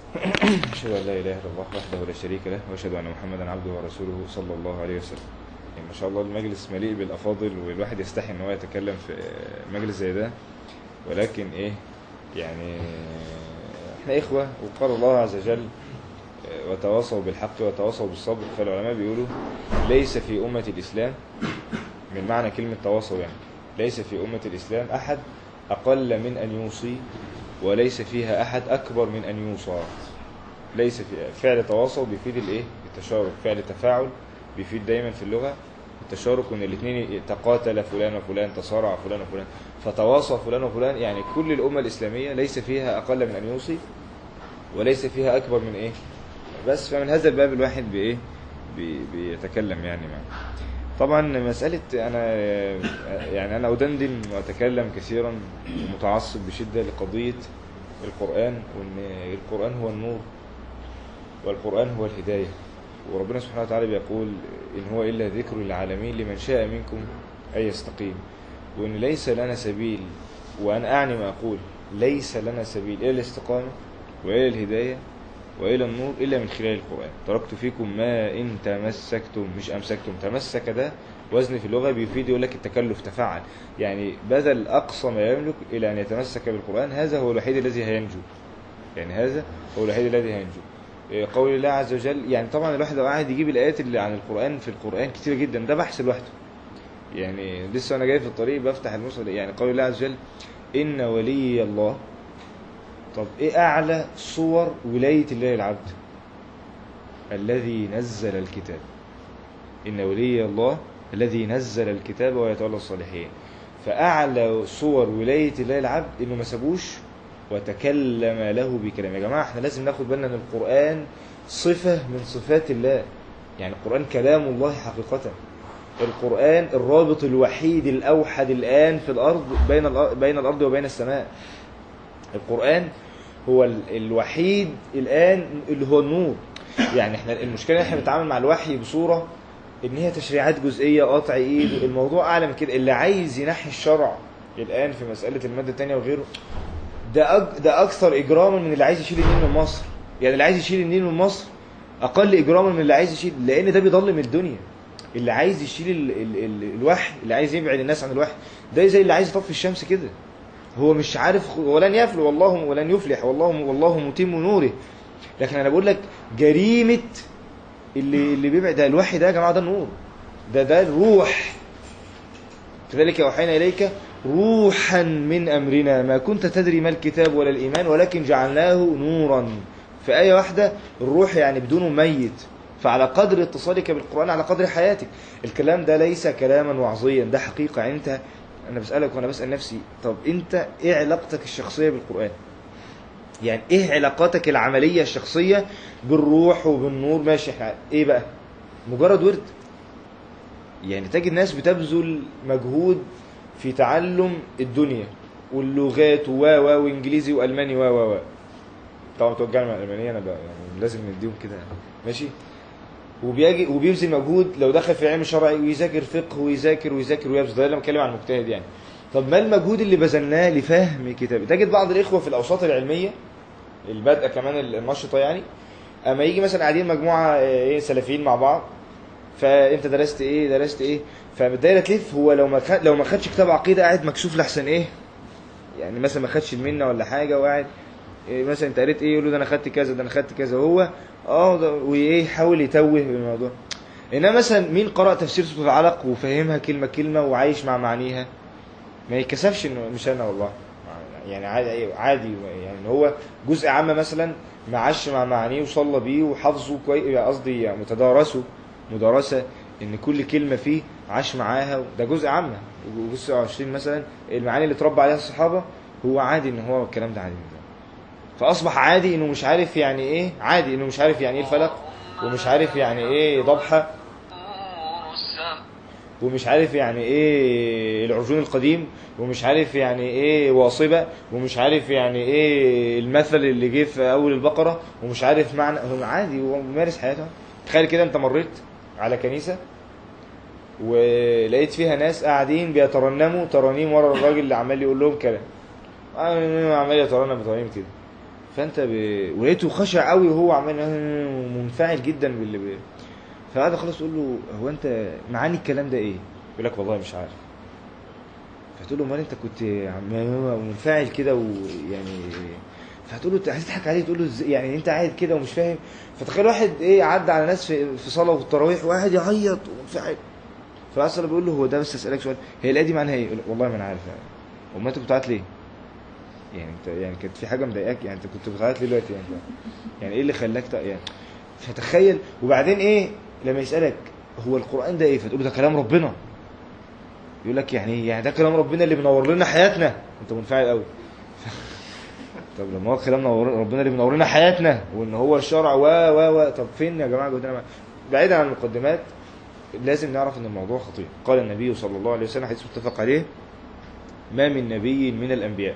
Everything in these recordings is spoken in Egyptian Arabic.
أشهد أن لا إله إلا الله وحده لا شريك له وأشهد أن محمدا عبده ورسوله صلى الله عليه وسلم يعني ما شاء الله المجلس مليء بالأفاضل والواحد يستحي إن هو يتكلم في مجلس زي ده ولكن إيه يعني إحنا إخوة وقال الله عز وجل وتواصوا بالحق وتواصوا بالصبر فالعلماء بيقولوا ليس في أمة الإسلام من معنى كلمة تواصوا يعني ليس في أمة الإسلام أحد أقل من أن يوصي وليس فيها أحد أكبر من أن يوصى ليس في فعل تواصل بيفيد الإيه؟ التشارك فعل تفاعل بيفيد دايما في اللغة التشارك وإن الاثنين تقاتل فلان وفلان تصارع فلان وفلان فتواصى فلان وفلان يعني كل الأمة الإسلامية ليس فيها أقل من أن يوصي وليس فيها أكبر من إيه بس فمن هذا الباب الواحد بإيه بي بيتكلم يعني معه طبعا مسألة أنا يعني أنا أدندن وأتكلم كثيرا متعصب بشدة لقضية القرآن وأن القرآن هو النور والقرآن هو الهداية وربنا سبحانه وتعالى بيقول إن هو إلا ذكر للعالمين لمن شاء منكم أن يستقيم وإن ليس لنا سبيل وأنا أعني ما أقول ليس لنا سبيل إلى الاستقامة وإلى الهداية وإلى النور إلا من خلال القرآن تركت فيكم ما إن تمسكتم مش أمسكتم تمسك ده وزن في اللغة بيفيد يقول لك التكلف تفعل يعني بذل أقصى ما يملك إلى أن يتمسك بالقرآن هذا هو الوحيد الذي هينجو يعني هذا هو الوحيد الذي هينجو قول الله عز وجل يعني طبعا الواحد لو قاعد يجيب الآيات اللي عن القرآن في القرآن كتير جدا ده بحث لوحده يعني لسه أنا جاي في الطريق بفتح المصحف يعني قول الله عز وجل إن ولي الله طب ايه اعلى صور ولاية الله العبد الذي نزل الكتاب ان ولي الله الذي نزل الكتاب ويتولى الصالحين فاعلى صور ولاية الله العبد انه ما سابوش وتكلم له بكلام يا جماعة احنا لازم ناخد بالنا ان القرآن صفة من صفات الله يعني القرآن كلام الله حقيقة القرآن الرابط الوحيد الأوحد الآن في الأرض بين بين الأرض وبين السماء القرآن هو الوحيد الآن اللي هو النور يعني احنا المشكلة احنا بنتعامل مع الوحي بصورة ان هي تشريعات جزئية قاطع ايد الموضوع اعلى من كده اللي عايز ينحي الشرع الآن في مسألة المادة الثانية وغيره ده أج... ده أكثر إجراما من اللي عايز يشيل النيل من مصر يعني اللي عايز يشيل النيل من مصر أقل إجراما من اللي عايز يشيل لأن ده بيضلم الدنيا اللي عايز يشيل ال... ال... ال... الوحي اللي عايز يبعد الناس عن الوحي ده زي اللي عايز يطفي الشمس كده هو مش عارف ولن يفلح والله ولن يفلح والله والله متم نوره لكن انا بقول لك جريمه اللي اللي بيبعد ده الوحي ده يا جماعه ده النور ده ده الروح كذلك اوحينا اليك روحا من امرنا ما كنت تدري ما الكتاب ولا الايمان ولكن جعلناه نورا في ايه واحده الروح يعني بدونه ميت فعلى قدر اتصالك بالقران على قدر حياتك الكلام ده ليس كلاما وعظيا ده حقيقه يعني انت انا بسألك وانا بسأل نفسي طب انت ايه علاقتك الشخصية بالقرآن يعني ايه علاقاتك العملية الشخصية بالروح وبالنور ماشي احنا ايه بقى مجرد ورد يعني تجد ناس بتبذل مجهود في تعلم الدنيا واللغات و و وانجليزي والماني و و و طبعا توجعنا مع الالمانيه انا بقى يعني لازم نديهم كده ماشي وبيجي وبيبذل مجهود لو دخل في علم شرعي ويذاكر فقه ويذاكر ويذاكر ويبذل ده لما بتكلم عن المجتهد يعني طب ما المجهود اللي بذلناه لفهم كتاب تجد بعض الاخوه في الاوساط العلميه البادئه كمان النشطه يعني اما يجي مثلا قاعدين مجموعه ايه سلفيين مع بعض فانت درست ايه درست ايه فالدايره تلف هو لو ما خد لو ما خدش كتاب عقيده قاعد مكسوف لحسن ايه يعني مثلا ما خدش المنه ولا حاجه وقاعد إيه مثلا انت قريت ايه يقول له ده انا خدت كذا ده انا خدت كذا هو اه وايه يحاول يتوه بالموضوع انما مثلا مين قرأ تفسير سورة العلق وفهمها كلمة كلمة وعايش مع معانيها ما يتكسفش انه مش انا والله يعني عادي عادي يعني هو جزء عام مثلا ما عاش مع معانيه وصلى بيه وحفظه كويس قصدي متدارسه مدارسة ان كل كلمة فيه عاش معاها ده جزء عامة وجزء 20 مثلا المعاني اللي اتربى عليها الصحابة هو عادي ان هو الكلام ده عادي ده. فاصبح عادي انه مش عارف يعني ايه عادي انه مش عارف يعني ايه الفلق ومش عارف يعني ايه ضبحه ومش عارف يعني ايه العرجون القديم ومش عارف يعني ايه واصبة ومش عارف يعني ايه المثل اللي جه في اول البقرة ومش عارف معنى هو عادي هو بيمارس حياته تخيل كده انت مريت على كنيسة ولقيت فيها ناس قاعدين بيترنموا ترانيم ورا الراجل اللي عمال يقول لهم كلام عمال يترنم بترانيم كده فانت ب... ولقيته خشع قوي وهو عمال منفعل جدا باللي ب... فقعد خلاص تقول له هو انت معاني الكلام ده ايه؟ يقول لك والله مش عارف فتقول له امال انت كنت عمال منفعل كده ويعني فهتقول له هتضحك عليه تقول له ازاي يعني انت قاعد كده ومش فاهم فتخيل واحد ايه عدى على ناس في, في صلاه والتراويح وقاعد يعيط ومنفعل فاصل بيقول له هو ده بس اسالك سؤال هي الايه دي معناها ايه؟ يقول له والله ما انا عارف يعني امال انت بتعيط ليه؟ يعني انت يعني كانت في حاجه مضايقاك يعني انت كنت بتعيط ليه دلوقتي يعني يعني ايه اللي خلاك تق- يعني فتخيل وبعدين ايه لما يسالك هو القران ده ايه فتقول له ده كلام ربنا يقول لك يعني إيه؟ يعني ده كلام ربنا اللي منور لنا حياتنا انت منفعل قوي طب لما هو كلام نور ربنا اللي منور لنا حياتنا وان هو الشرع و و و طب فين يا جماعه جهدنا بعيدا عن المقدمات لازم نعرف ان الموضوع خطير قال النبي صلى الله عليه وسلم حديث متفق عليه ما من نبي من الانبياء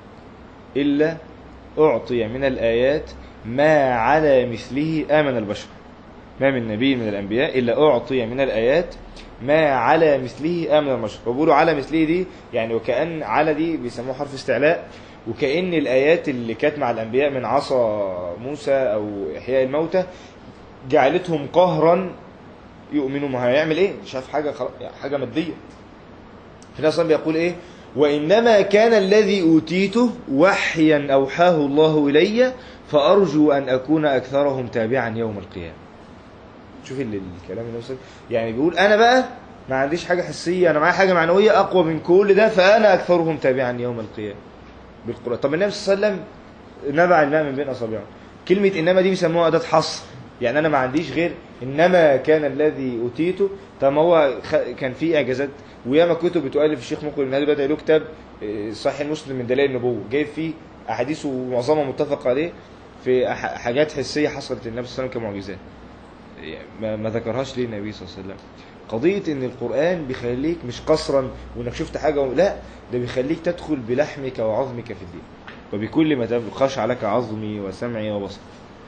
الا اعطي من الايات ما على مثله امن البشر ما من نبي من الانبياء الا اعطي من الايات ما على مثله امن البشر وبيقولوا على مثله دي يعني وكان على دي بيسموه حرف استعلاء وكأن الآيات اللي كانت مع الأنبياء من عصا موسى أو إحياء الموتى جعلتهم قهرا يؤمنوا ما هيعمل إيه شاف حاجة خلاص يعني حاجة مادية في ناس بيقول إيه وإنما كان الذي أوتيته وحيا أوحاه الله إلي فأرجو أن أكون أكثرهم تابعا يوم القيامة شوف ال- الكلام اللي وصل يعني بيقول أنا بقى ما عنديش حاجة حسية أنا معايا حاجة معنوية أقوى من كل ده فأنا أكثرهم تابعا يوم القيامة بالقرآن طب النبي صلى الله عليه وسلم نبع الماء من بين أصابعه كلمة إنما دي بيسموها أداة حصر يعني أنا ما عنديش غير إنما كان الذي أوتيته طب ما هو خ... كان في إعجازات وياما كتب بتؤلف الشيخ مقبل من هذا بدأ له كتاب آه، صحيح مسلم من دلائل النبوة جايب فيه أحاديث ومعظمها متفق عليه في أح- حاجات حسية حصلت للنبي صلى الله عليه وسلم كمعجزات يعني ما, ما ذكرهاش ليه النبي صلى الله عليه وسلم قضية ان القرآن بيخليك مش قصرا وانك شفت حاجة و... لا ده بيخليك تدخل بلحمك وعظمك في الدين وبكل ما تبلغ خشع لك عظمي وسمعي وبصري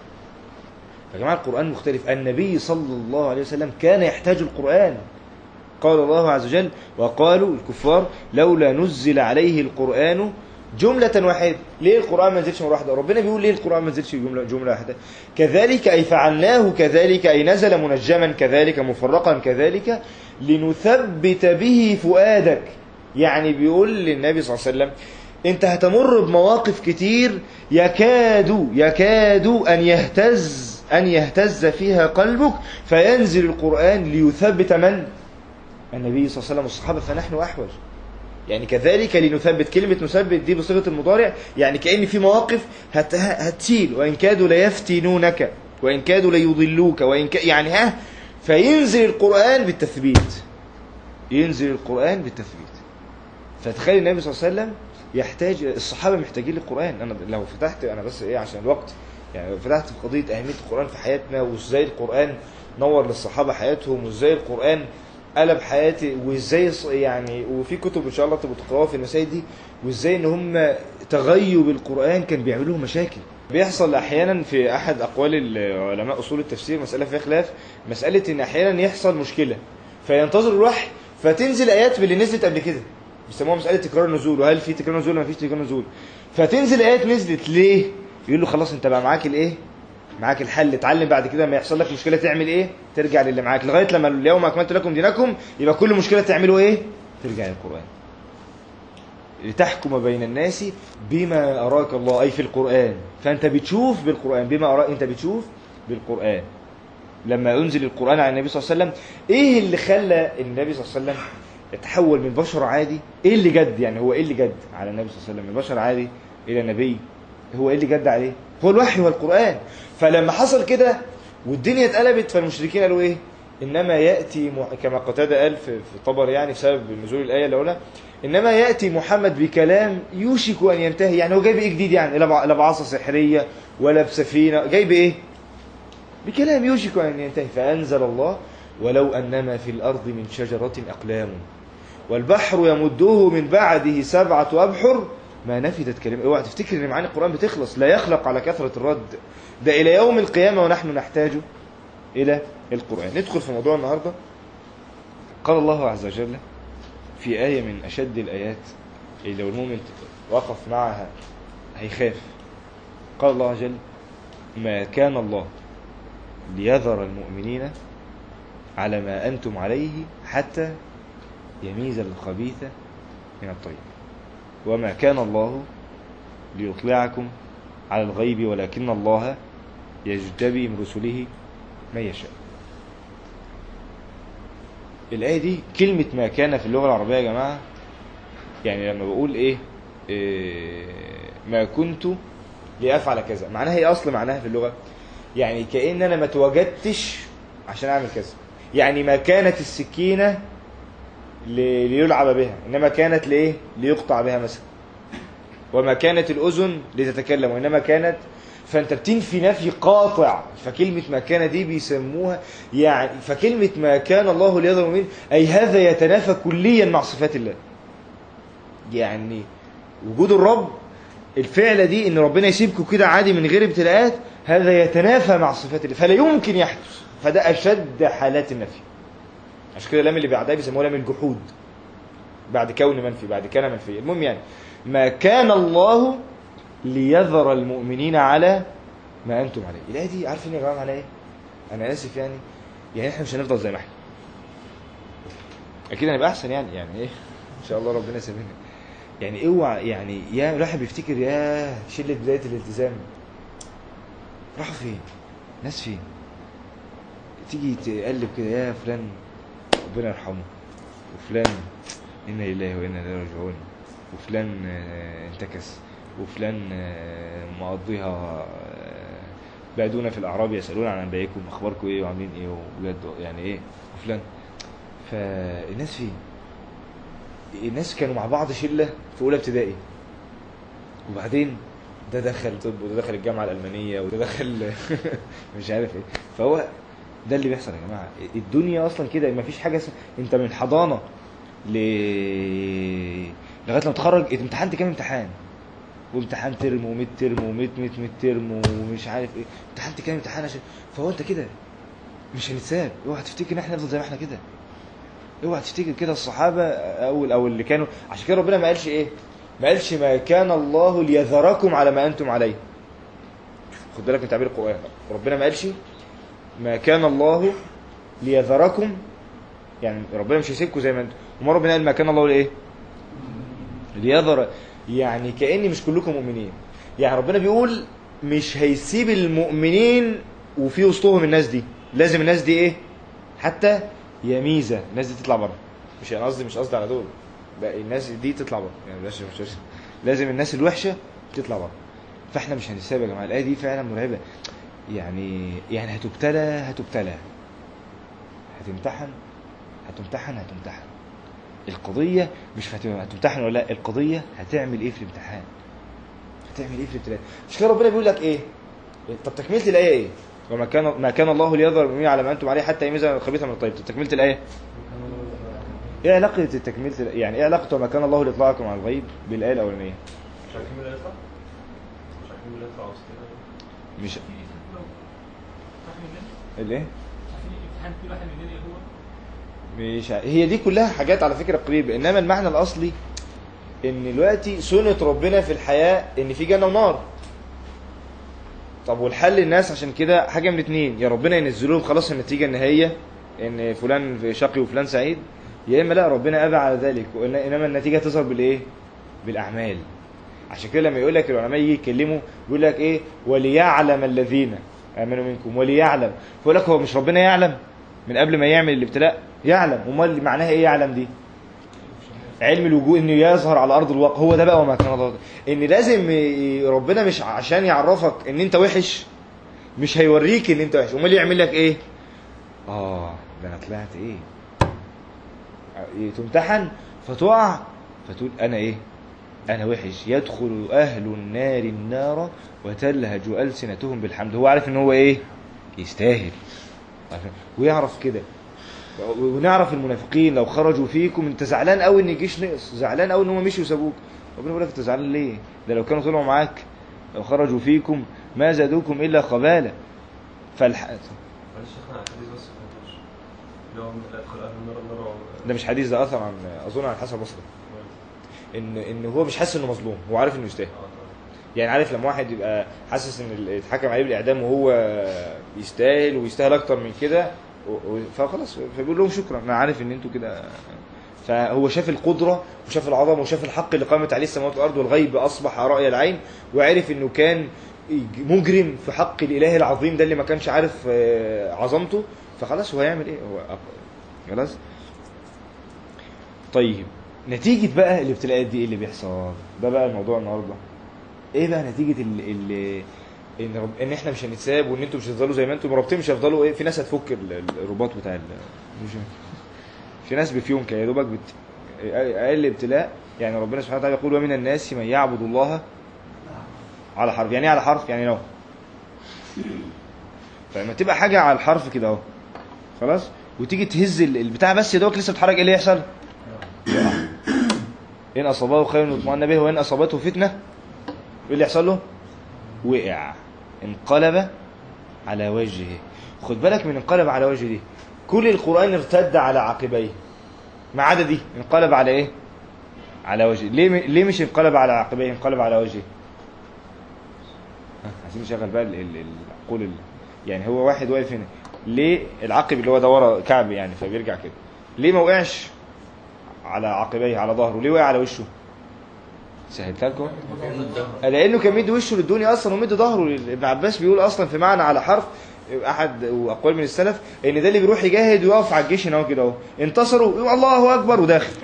يا جماعة القرآن مختلف النبي صلى الله عليه وسلم كان يحتاج القرآن قال الله عز وجل وقالوا الكفار لولا نزل عليه القرآن جملة واحدة ليه القرآن ما نزلش مرة واحدة ربنا بيقول ليه القرآن ما نزلش جملة, جملة واحدة كذلك أي فعلناه كذلك أي نزل منجما كذلك مفرقا كذلك لنثبت به فؤادك يعني بيقول للنبي صلى الله عليه وسلم انت هتمر بمواقف كتير يكاد يكاد أن يهتز أن يهتز فيها قلبك فينزل القرآن ليثبت من؟ النبي صلى الله عليه وسلم والصحابة فنحن أحوج يعني كذلك لنثبت كلمة نثبت دي بصيغة المضارع يعني كأن في مواقف هت هتشيل وإن كادوا ليفتنونك وإن كادوا ليضلوك وإن ك... يعني ها فينزل القرآن بالتثبيت ينزل القرآن بالتثبيت فتخيل النبي صلى الله عليه وسلم يحتاج الصحابة محتاجين للقرآن أنا لو فتحت أنا بس إيه عشان الوقت يعني لو فتحت في قضية أهمية القرآن في حياتنا وإزاي القرآن نور للصحابة حياتهم وإزاي القرآن قلب حياتي وازاي ص- يعني وفي كتب ان شاء الله تبقوا تقراوها في المسائل دي وازاي ان هم تغيب القران كان بيعمل لهم مشاكل بيحصل احيانا في احد اقوال العلماء اصول التفسير مساله فيها خلاف مساله ان احيانا يحصل مشكله فينتظر الوحي فتنزل ايات باللي نزلت قبل كده بيسموها مساله تكرار النزول وهل في تكرار نزول ولا ما فيش تكرار نزول فتنزل ايات نزلت ليه يقول له خلاص انت بقى معاك الايه معاك الحل اتعلم بعد كده لما يحصل لك مشكله تعمل ايه ترجع للي معاك لغايه لما اليوم اكملت لكم دينكم يبقى كل مشكله تعملوا ايه ترجع للقران لتحكم بين الناس بما اراك الله اي في القران فانت بتشوف بالقران بما اراك انت بتشوف بالقران لما انزل القران على النبي صلى الله عليه وسلم ايه اللي خلى النبي صلى الله عليه وسلم يتحول من بشر عادي ايه اللي جد يعني هو ايه اللي جد على النبي صلى الله عليه وسلم من بشر عادي الى نبي هو ايه اللي جد عليه هو الوحي والقران فلما حصل كده والدنيا اتقلبت فالمشركين قالوا ايه انما ياتي م... كما قتاده قال في في طبر يعني بسبب نزول الايه الاولى انما ياتي محمد بكلام يوشك ان ينتهي يعني هو جايب ايه جديد يعني لا بع- لا بعصا سحريه ولا بسفينه جايب ايه بكلام يوشك ان ينتهي فانزل الله ولو انما في الارض من شجره اقلام والبحر يمده من بعده سبعه ابحر ما نفدت كلمة اوعى تفتكر ان معاني القرآن بتخلص لا يخلق على كثرة الرد ده إلى يوم القيامة ونحن نحتاج إلى القرآن ندخل في موضوع النهاردة قال الله عز وجل في آية من أشد الآيات اللي لو المؤمن وقف معها هيخاف قال الله عز وجل ما كان الله ليذر المؤمنين على ما أنتم عليه حتى يميز الخبيث من الطيب وما كان الله ليطلعكم على الغيب ولكن الله يجتبي من رسله من يشاء الآية دي كلمة ما كان في اللغة العربية يا جماعة يعني لما بقول إيه, إيه ما كنت لأفعل كذا معناها إيه أصل معناها في اللغة يعني كأن أنا ما تواجدتش عشان أعمل كذا يعني ما كانت السكينة ل- ليلعب بها إنما كانت لإيه ليقطع بها مثلا وما كانت الأذن لتتكلم وإنما كانت فأنت بتنفي نفي قاطع فكلمة ما كان دي بيسموها يعني فكلمة ما كان الله ليظهر المؤمنين أي هذا يتنافى كليا مع صفات الله يعني وجود الرب الفعلة دي ان ربنا يسيبكم كده عادي من غير ابتلاءات هذا يتنافى مع صفات الله فلا يمكن يحدث فده اشد حالات النفي عشان كده اللام اللي بعدها بيسموها لام الجحود بعد كون منفي بعد كان منفي المهم يعني ما كان الله ليذر المؤمنين على ما انتم عليه الايه دي عارفين يا جماعه معناها ايه انا اسف يعني يعني احنا مش هنفضل زي ما احنا اكيد هنبقى احسن يعني يعني ايه ان شاء الله ربنا يسامحنا يعني اوعى يعني يا الواحد بيفتكر يا شله بدايه الالتزام راحوا فين ناس فين تيجي تقلب كده يا فلان ربنا يرحمه وفلان انا لله وانا اليه راجعون وفلان آه، انتكس وفلان آه، مقضيها آه، بادونا في الاعراب يسالون عن انبيائكم اخباركم ايه وعاملين ايه وبجد يعني ايه وفلان فالناس فين الناس كانوا مع بعض شله في اولى ابتدائي وبعدين ده دخل طب وده دخل الجامعه الالمانيه وده دخل مش عارف ايه فهو ده اللي بيحصل يا جماعه الدنيا اصلا كده ما فيش حاجه اسمها انت من حضانه ل لغايه لما تخرج امتحنت كام امتحان وامتحان ترم وميد ترم وميد ميد ميد ترم ومش عارف ايه امتحنت كام امتحان عشان فهو انت كده مش هنتساب اوعى تفتكر ان احنا نفضل زي ما احنا كده اوعى تفتكر كده الصحابه او او اللي كانوا عشان كده ربنا ما قالش ايه ما قالش ما كان الله ليذركم على ما انتم عليه خد بالك من تعبير القران ربنا ما قالش ما كان الله ليذركم يعني ربنا مش هيسيبكم زي ما انتم وما ربنا قال ما كان الله لايه ليذر يعني كأن مش كلكم مؤمنين يعني ربنا بيقول مش هيسيب المؤمنين وفي وسطهم الناس دي لازم الناس دي ايه حتى يميزة الناس دي تطلع بره مش انا قصدي مش قصدي على دول لا الناس دي تطلع بره يعني بلاش مش مش- لازم الناس الوحشة تطلع بره فاحنا مش هنساب يا جماعه الايه دي فعلا مرعبه يعني يعني هتبتلى هتبتلى هتمتحن هتمتحن هتمتحن القضية مش هت- هتمتحن ولا لا القضية هتعمل ايه في الامتحان هتعمل ايه في الابتلاء مش كده ربنا بيقول لك ايه طب تكملة الآية ايه وما كان ما كان الله ليظهر المؤمنين على ما انتم عليه حتى يميز الخبيث من الطيب طب تكملة الآية ايه علاقة تكملة الآية؟ يعني ايه علاقة وما كان الله لإطلاعكم على الغيب بالآية الأولانية مش عارفين مين اللي يطلع؟ مش عارفين مين اللي يطلع وسط كده مش في لو صاحب الليل الايه في امتحان كل واحد مننا هو مش ع- هي دي كلها حاجات على فكرة قريبة انما المعنى الاصلي ان دلوقتي سنة ربنا في الحياة ان في جنة ونار طب والحل الناس عشان كده حاجة من اتنين يا ربنا ينزل لهم خلاص النتيجة النهائية ان فلان شقي وفلان سعيد يا اما لا ربنا ابى على ذلك وإن- انما النتيجة تظهر بالايه بالاعمال عشان كده لما يقول لك العلماء يجي يتكلموا يقول لك ايه وليعلم الذين امنوا منكم وليعلم فيقول لك هو مش ربنا يعلم من قبل ما يعمل الابتلاء يعلم امال معناها ايه يعلم دي علم الوجود انه يظهر على ارض الواقع هو ده بقى وما كان الله ان لازم ي- ربنا مش عشان يعرفك ان انت وحش مش هيوريك ان انت وحش امال يعمل لك ايه اه ده انا طلعت ايه تمتحن فتقع فتقول انا ايه انا وحش يدخل اهل النار النار وتلهج السنتهم بالحمد هو عارف ان هو ايه يستاهل ويعرف كده ونعرف المنافقين لو خرجوا فيكم انت زعلان قوي ان الجيش نقص زعلان قوي ان هم مشوا وسابوك ربنا بيقول لك انت زعلان ليه ده لو كانوا طلعوا معاك لو خرجوا فيكم ما زادوكم الا خبالا فالح... معلش احنا الحديث بس ما فهمتوش اللي هو لا يدخل اهل النار النار و- ده مش حديث ده اثر عن اظن عن الحسن البصري ان ان هو مش حاسس انه مظلوم هو عارف انه يستاهل اه يعني عارف لما واحد يبقى حاسس ان ال- اتحكم عليه بالاعدام وهو يستاهل ويستاهل اكتر من كده و- و- فخلاص فبيقول لهم شكرا انا عارف ان انتوا كده فهو شاف القدرة وشاف العظمة وشاف الحق اللي قامت عليه السماوات والأرض والغيب أصبح رأي العين وعرف إنه كان مجرم في حق الإله العظيم ده اللي ما كانش عارف آه، عظمته فخلاص هو هيعمل إيه هو أق- خلاص طيب نتيجة بقى الابتلاءات دي إيه اللي بيحصل ده بقى الموضوع النهاردة إيه بقى نتيجة ال ال ان رب... ان احنا مش هنتساب وان انتوا مش هتفضلوا زي ما انتوا مرابطين مش هيفضلوا ايه في ناس هتفك ال- ال- الرباط بتاع ال... مش في ناس بفيونكة يا دوبك بت... اقل ابتلاء يعني ربنا سبحانه وتعالى يقول ومن الناس من يعبد الله على حرف يعني ايه على حرف يعني لو فلما تبقى حاجه على الحرف كده اهو خلاص وتيجي تهز ال- البتاع بس يا دوبك لسه بتتحرك ايه اللي يحصل يقع. ان اصابه خير اطمأن به وان اصابته فتنه ايه اللي يحصل له وقع انقلب على وجهه خد بالك من انقلب على وجهه دي كل القرآن ارتد على عقبيه ما عدا دي انقلب على ايه على وجهه ليه م- ليه مش انقلب على عقبيه انقلب على وجهه ها، عايزين نشغل بقى ال- ال- العقول ال- يعني هو واحد واقف هنا ليه العقب اللي هو ده ورا كعب يعني فبيرجع كده ليه ما وقعش على عقبيه على ظهره ليه وقع على وشه سهلتها لكم لانه كان مدي وشه للدنيا اصلا ومدي ظهره لل- ابن عباس بيقول اصلا في معنى على حرف احد واقوال من السلف ان ده اللي بيروح يجاهد ويقف على الجيش هنا اهو كده اهو انتصروا يقول الله اكبر وداخل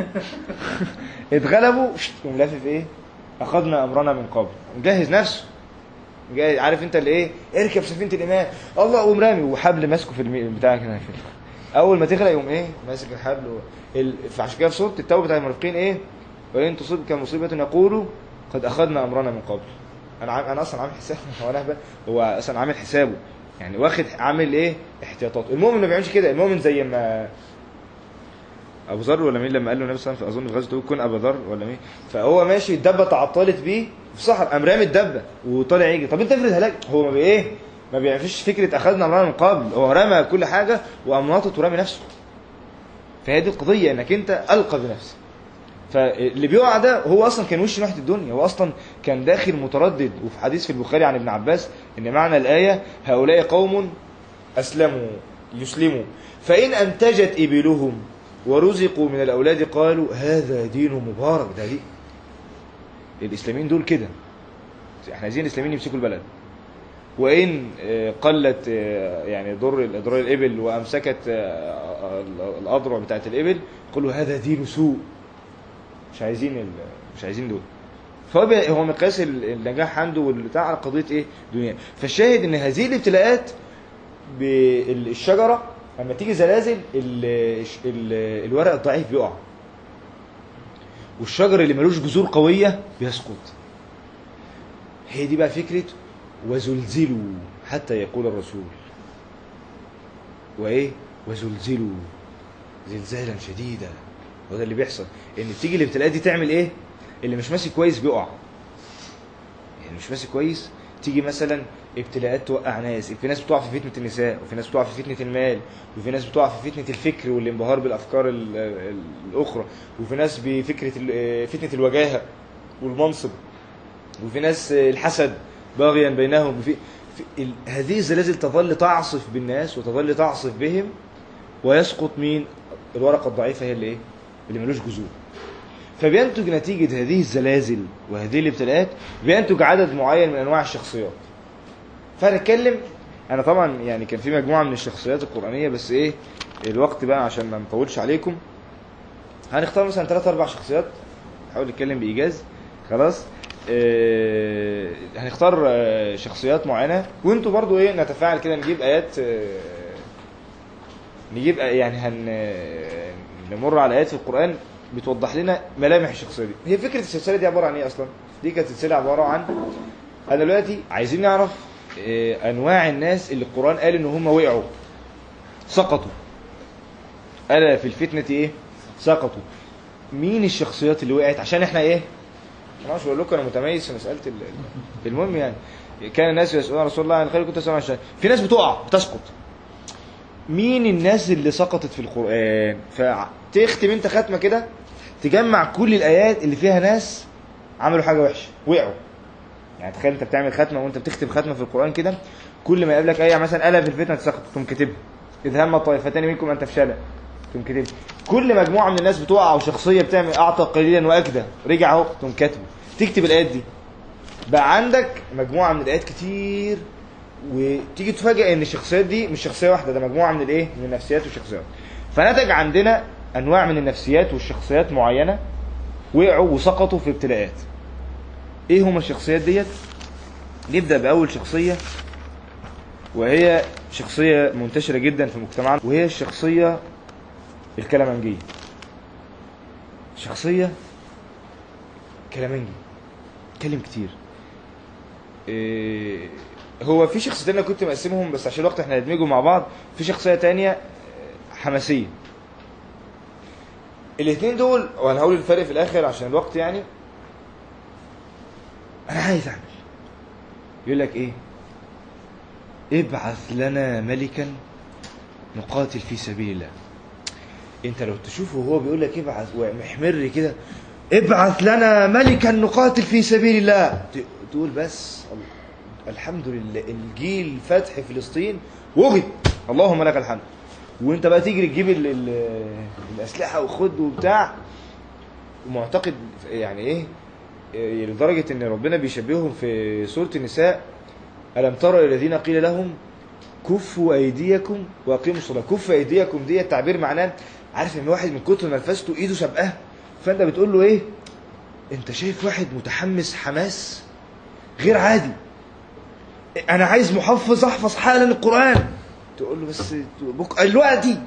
اتغلبوا شت، يقوم لافف ايه اخذنا امرنا من قبل مجهز نفسه جاي عارف انت اللي ايه اركب سفينه الايمان الله قوم رامي وحبل ماسكه في المي... بتاع كده كده. اول ما تغرق يقوم ايه ماسك الحبل و... ال... فعشان كده في سوره التوبه بتاع المنافقين ايه وان تصبك مصيبه يقولوا قد اخذنا امرنا من قبل انا عام... انا اصلا عامل حساب هو انا هبل هو اصلا عامل حسابه يعني واخد عامل ايه احتياطات المؤمن ما بيعملش كده المؤمن زي ما ابو ذر ولا مين لما قال له النبي صلى الله عليه وسلم اظن في غزوه كن ابو ذر ولا مين فهو ماشي الدبه تعطلت بيه في صحراء قام رامي الدبه وطالع يجري طب انت افرض هلاك هو ما بي ايه ما بيعرفش فكره اخذنا امرنا من قبل هو رمى كل حاجه وقام ناطط ورامي نفسه فهي دي القضيه انك انت القى بنفسك فاللي بيقع ده هو اصلا كان وش ناحيه الدنيا هو اصلا كان داخل متردد وفي حديث في البخاري عن ابن عباس ان معنى الايه هؤلاء قوم اسلموا يسلموا فان انتجت ابلهم ورزقوا من الاولاد قالوا هذا دين مبارك ده دي الاسلاميين دول كده احنا عايزين الاسلاميين يمسكوا البلد وان آه، قلت آه، يعني ضر اضرار الابل وامسكت آه، الاضرع بتاعت الابل قالوا هذا دين سوء مش عايزين ال... مش عايزين دول فهو بي- هو مقياس ال- النجاح عنده والبتاع على قضيه ايه دنيا فالشاهد ان هذه الابتلاءات بالشجره لما تيجي زلازل ال... ال... الورق الضعيف بيقع والشجر اللي ملوش جذور قويه بيسقط هي دي بقى فكره وزلزلوا حتى يقول الرسول وايه وزلزلوا زلزالا شديدا وده اللي بيحصل ان بتيجي الابتلاءات دي تعمل ايه اللي مش ماشي كويس بيقع يعني مش ماشي كويس تيجي مثلا ابتلاءات توقع ناس في ناس بتقع في فتنه النساء وفي ناس بتقع في فتنه المال وفي ناس بتقع في فتنه الفكر والانبهار بالافكار ال- ال- الاخرى وفي ناس بفكره ال- فتنه الوجاهه والمنصب وفي ناس الحسد باغيا بينهم وفي في ال- هذه الزلازل تظل تعصف بالناس وتظل تعصف بهم ويسقط مين الورقه الضعيفه هي اللي ايه اللي ملوش جذور فبينتج نتيجة هذه الزلازل وهذه الابتلاءات بينتج عدد معين من أنواع الشخصيات فهنتكلم أنا طبعا يعني كان في مجموعة من الشخصيات القرآنية بس إيه الوقت بقى عشان ما نطولش عليكم هنختار مثلا ثلاث أربع شخصيات نحاول نتكلم بإيجاز خلاص آه هنختار آه شخصيات معينة وانتوا برضو ايه نتفاعل كده نجيب آيات آه نجيب آه يعني هن آه، نمر على آيات في القرآن بتوضح لنا ملامح الشخصيه دي هي فكره السلسله دي عباره عن ايه اصلا دي كانت سلسله عباره عن انا دلوقتي عايزين نعرف آه، انواع الناس اللي القران قال ان هم وقعوا سقطوا الا في الفتنه ايه سقطوا مين الشخصيات اللي وقعت عشان احنا ايه انا مش بقول لكم انا متميز في مساله ال- ال- المهم يعني كان الناس يسالون رسول الله عن الخير كنت اسالون عن الشر في ناس بتقع بتسقط مين الناس اللي سقطت في القرآن فتختم انت ختمة كده تجمع كل الآيات اللي فيها ناس عملوا حاجة وحشة وقعوا يعني تخيل انت بتعمل ختمه وانت بتختم ختمه في القران كده كل ما يقابلك ايه مثلا الا في الفتنه تسقط تقوم كاتبها اذ هم الطائفتان منكم ان تفشلا تقوم كاتبها كل مجموعه من الناس بتقع او شخصيه بتعمل اعطى قليلا واكدى رجع اهو تقوم كاتبه تكتب الايات دي بقى عندك مجموعه من الايات كتير وتيجي تفاجئ ان الشخصيات دي مش شخصيه واحده ده مجموعه من الايه من النفسيات والشخصيات فنتج عندنا انواع من النفسيات والشخصيات معينه وقعوا وسقطوا في ابتلاءات ايه هما الشخصيات ديت نبدا باول شخصيه وهي شخصيه منتشره جدا في مجتمعنا وهي الشخصيه الكلامنجيه شخصيه كلامنجي اتكلم كتير إيه هو في شخصيتين انا كنت مقسمهم بس عشان الوقت احنا ندمجهم مع بعض في شخصيه تانية آه، حماسيه الاثنين دول وانا هقول الفرق في الاخر عشان الوقت يعني انا عايز اعمل يقول لك ايه ابعث لنا ملكا نقاتل في سبيل الله انت لو تشوفه وهو بيقول لك ابعث ومحمر كده ابعث لنا ملكا نقاتل في سبيل الله ت- تقول بس ال- الحمد لله الجيل فتح فلسطين وجد اللهم لك الحمد وانت بقى تجري تجيب ال- ال- الاسلحه وخد وبتاع ومعتقد يعني ايه إيه، لدرجه ان ربنا بيشبههم في سوره النساء الم ترى الى الذين قيل لهم كفوا ايديكم واقيموا الصلاه كف ايديكم دي التعبير معناه عارف ان واحد من كتر ما نفسته ايده سابقاه فانت بتقول له ايه انت شايف واحد متحمس حماس غير عادي انا عايز محفظ احفظ حالا القران تقول له بس بك... دلوقتي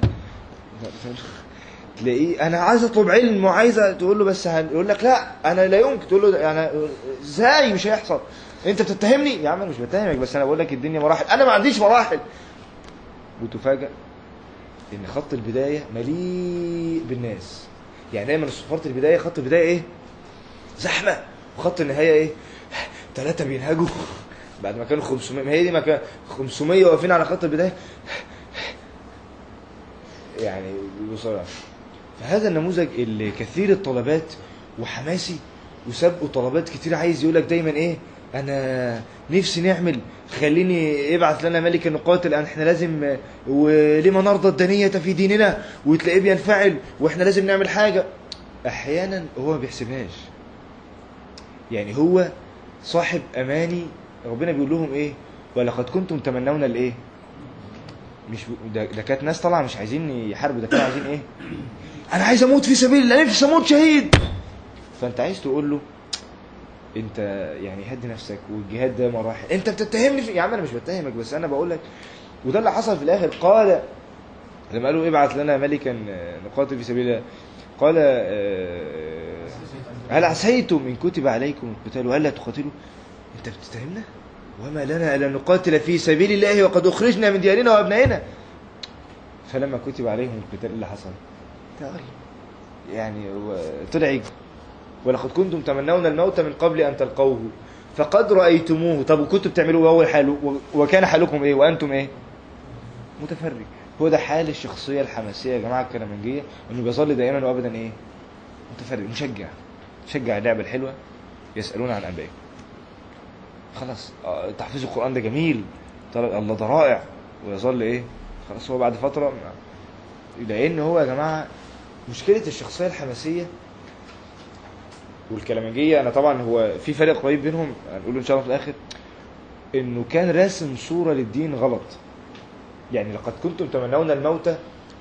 تلاقيه انا عايز اطلب علم وعايز تقول له بس هن... يقول لك لا انا لا يمكن تقول له يعني ازاي مش هيحصل انت بتتهمني يا عم انا مش بتهمك بس انا بقول لك الدنيا مراحل انا ما عنديش مراحل وتفاجأ ان خط البدايه مليء بالناس يعني دايما خط البدايه خط البدايه ايه زحمه وخط النهايه ايه ثلاثه بينهجوا بعد ما كانوا 500 ما هي دي ما كان 500 واقفين على خط البدايه يعني بسرعه فهذا النموذج اللي كثير الطلبات وحماسي وسابقه طلبات كتير عايز يقول لك دايما ايه انا نفسي نعمل خليني ابعث لنا ملكا نقاتل احنا لازم ولما نرضى الدنية في ديننا وتلاقيه بينفعل واحنا لازم نعمل حاجة احيانا هو ما بيحسبهاش يعني هو صاحب اماني ربنا بيقول لهم ايه ولقد كنتم تمنون الايه مش ب... ده, ده كانت ناس طالعه مش عايزين يحاربوا ده كانوا عايزين ايه انا عايز اموت في سبيل الله نفسي اموت شهيد فانت عايز تقول له انت يعني هدي نفسك والجهاد ده مراحل انت بتتهمني في... يا عم انا مش بتهمك بس انا بقول لك وده اللي حصل في الاخر قال لما قالوا ابعث لنا ملكا نقاتل في سبيل الله قال آه، هل عسيتم ان كتب عليكم القتال وهل لا تقاتلوا انت بتتهمنا وما لنا الا نقاتل في سبيل الله وقد اخرجنا من ديارنا وابنائنا فلما كتب عليهم القتال إيه اللي حصل تعال يعني هو طلع يجري ولقد كنتم تمنون الموت من قبل ان تلقوه فقد رايتموه طب وكنتوا بتعملوا اول حال وكان حالكم ايه وانتم ايه متفرج هو ده حال الشخصيه الحماسيه يا جماعه الكلامنجيه انه بيظل دائما وابدا ايه متفرج مشجع مشجع اللعبه الحلوه يسالون عن ابائكم خلاص آه، تحفيظ القران ده جميل طلب الله ده رائع ويظل ايه خلاص هو بعد فتره ما- لان هو يا جماعه مشكله الشخصيه الحماسيه والكلامنجيه انا طبعا هو في فرق قريب بينهم هنقوله ان شاء الله في الاخر انه كان راسم صوره للدين غلط يعني لقد كنتم تمنون الموت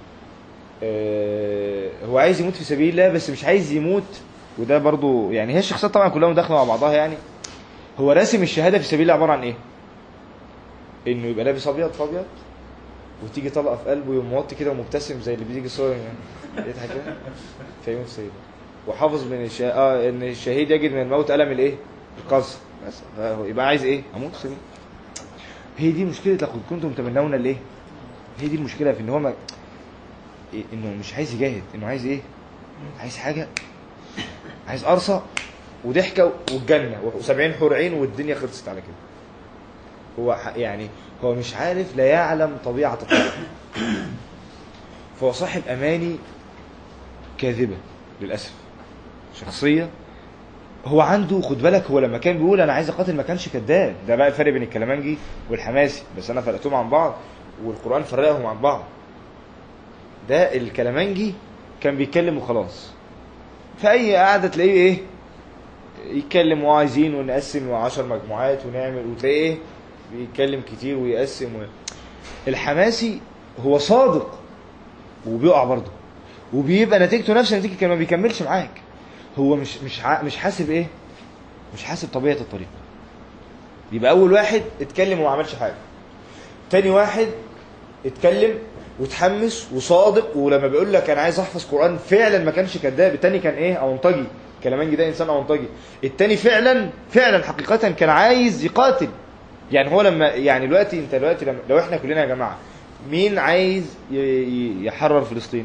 آه، هو عايز يموت في سبيل الله بس مش عايز يموت وده برضو يعني هي الشخصيات طبعا كلها داخله مع بعضها يعني هو راسم الشهاده في سبيل الله عباره عن ايه؟ انه يبقى لابس ابيض في ابيض وتيجي طلقه في قلبه يقوم موطي كده ومبتسم زي اللي بيجي صور يضحك كده فيموت سيد وحافظ من الشه... اه ان الشهيد يجد من الموت الم الايه؟ القصر بس فهو يبقى عايز ايه؟ اموت في سبيل هي دي مشكله لقد كنتم تمنون الايه؟ هي دي المشكله في ان هو ما... إيه؟ انه مش عايز يجاهد انه عايز ايه؟ عايز حاجه عايز قرصه وضحكه والجنه و70 حور عين والدنيا خلصت على كده هو ح- يعني هو مش عارف لا يعلم طبيعه الطبع فهو صاحب اماني كاذبه للاسف شخصيه هو عنده خد بالك هو لما كان بيقول انا عايز اقاتل ما كانش كذاب ده بقى الفرق بين الكلامنجي والحماسي بس انا فرقتهم عن بعض والقران فرقهم عن بعض ده الكلامنجي كان بيتكلم وخلاص في اي قعده تلاقيه ايه يتكلم وعايزين ونقسم 10 مجموعات ونعمل وتلاقيه ايه بيتكلم كتير ويقسم و... الحماسي هو صادق وبيقع برضه وبيبقى نتيجته نفس نتيجه كان ما بيكملش معاك هو مش مش ع- مش حاسب ايه مش حاسب طبيعه الطريق يبقى اول واحد اتكلم وما عملش حاجه تاني واحد اتكلم وتحمس وصادق ولما بيقول لك انا عايز احفظ قران فعلا ما كانش كذاب التاني كان ايه اونطجي كلامنجي ده انسان اونطجي التاني فعلا فعلا حقيقه كان عايز يقاتل يعني هو لما يعني دلوقتي انت دلوقتي لما لو احنا كلنا يا جماعه مين عايز ي- ي- يحرر فلسطين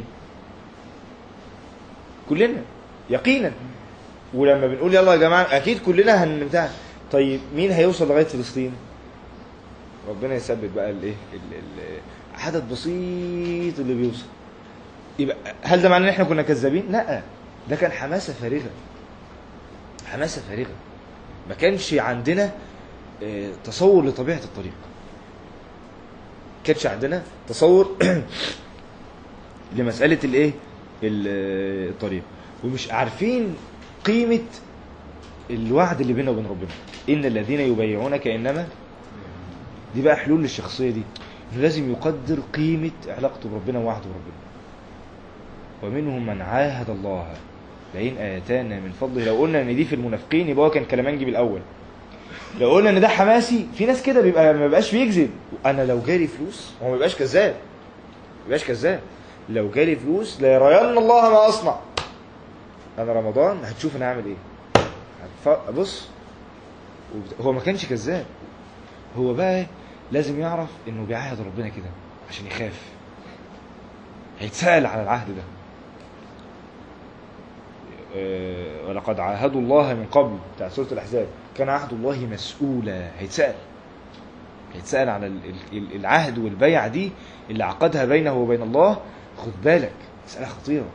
كلنا يقينا ولما بنقول يلا يا جماعه اكيد كلنا هنبتاع طيب مين هيوصل لغايه فلسطين ربنا يثبت بقى الايه ال- ال- عدد بسيط اللي بيوصل يبقى هل ده معناه ان احنا كنا كذابين لا ده كان حماسه فارغه حماسه فارغه ما كانش عندنا آه، تصور لطبيعه الطريق كانش عندنا تصور لمساله الايه ال- الطريق ومش عارفين قيمه الوعد اللي بيننا وبين ربنا ان الذين يبايعونك انما دي بقى حلول للشخصيه دي انه لازم يقدر قيمه علاقته بربنا ووعده بربنا ومنهم من عاهد الله لئن اتانا من فضله لو قلنا ان دي في المنافقين يبقى هو كان كلامنجي بالاول لو قلنا ان ده حماسي في ناس كده بيبقى ما بيبقاش بيكذب انا لو جالي فلوس هو ما بيبقاش كذاب ما بيبقاش كذاب لو جالي فلوس لا يرين الله ما اصنع انا رمضان هتشوف انا هعمل ايه هتف- بص وبت- هو ما كانش كذاب هو بقى لازم يعرف انه بيعاهد ربنا كده عشان يخاف هيتسأل على العهد ده آه، ولقد عاهدوا الله من قبل بتاع سورة الأحزاب كان عهد الله مسؤولا هيتسأل هيتسأل على ال- ال- العهد والبيعة دي اللي عقدها بينه وبين الله خد بالك مسألة خطيرة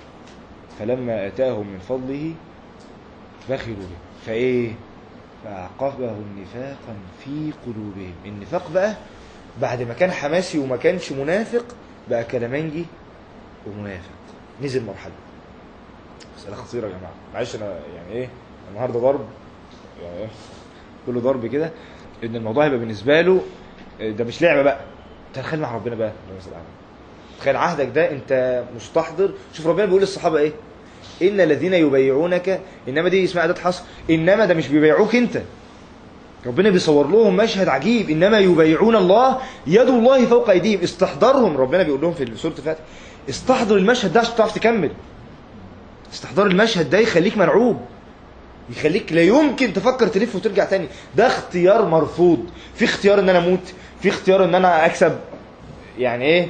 فلما آتاهم من فضله بخلوا به فإيه فأعقبه نفاقا في قلوبهم النفاق بقى بعد ما كان حماسي وما كانش منافق بقى كلامنجي ومنافق نزل مرحلة مسألة خطيرة يا جماعة معلش أنا يعني إيه النهاردة ضرب يعني إيه كله ضرب كده إن الموضوع هيبقى بالنسبة له إيه، ده مش لعبة بقى تخيل مع ربنا بقى اللهم صل على النبي. تخيل عهدك ده أنت مستحضر شوف ربنا بيقول للصحابة إيه إن الذين يبايعونك إنما دي اسمها أداة حصر إنما ده مش بيبايعوك أنت ربنا بيصور لهم مشهد عجيب انما يبايعون الله يد الله فوق ايديهم استحضرهم ربنا بيقول لهم في سوره الفاتحه استحضر المشهد ده عشان تعرف تكمل استحضار المشهد ده يخليك مرعوب يخليك لا يمكن تفكر تلف وترجع تاني ده اختيار مرفوض في اختيار ان انا اموت في اختيار ان انا اكسب يعني ايه,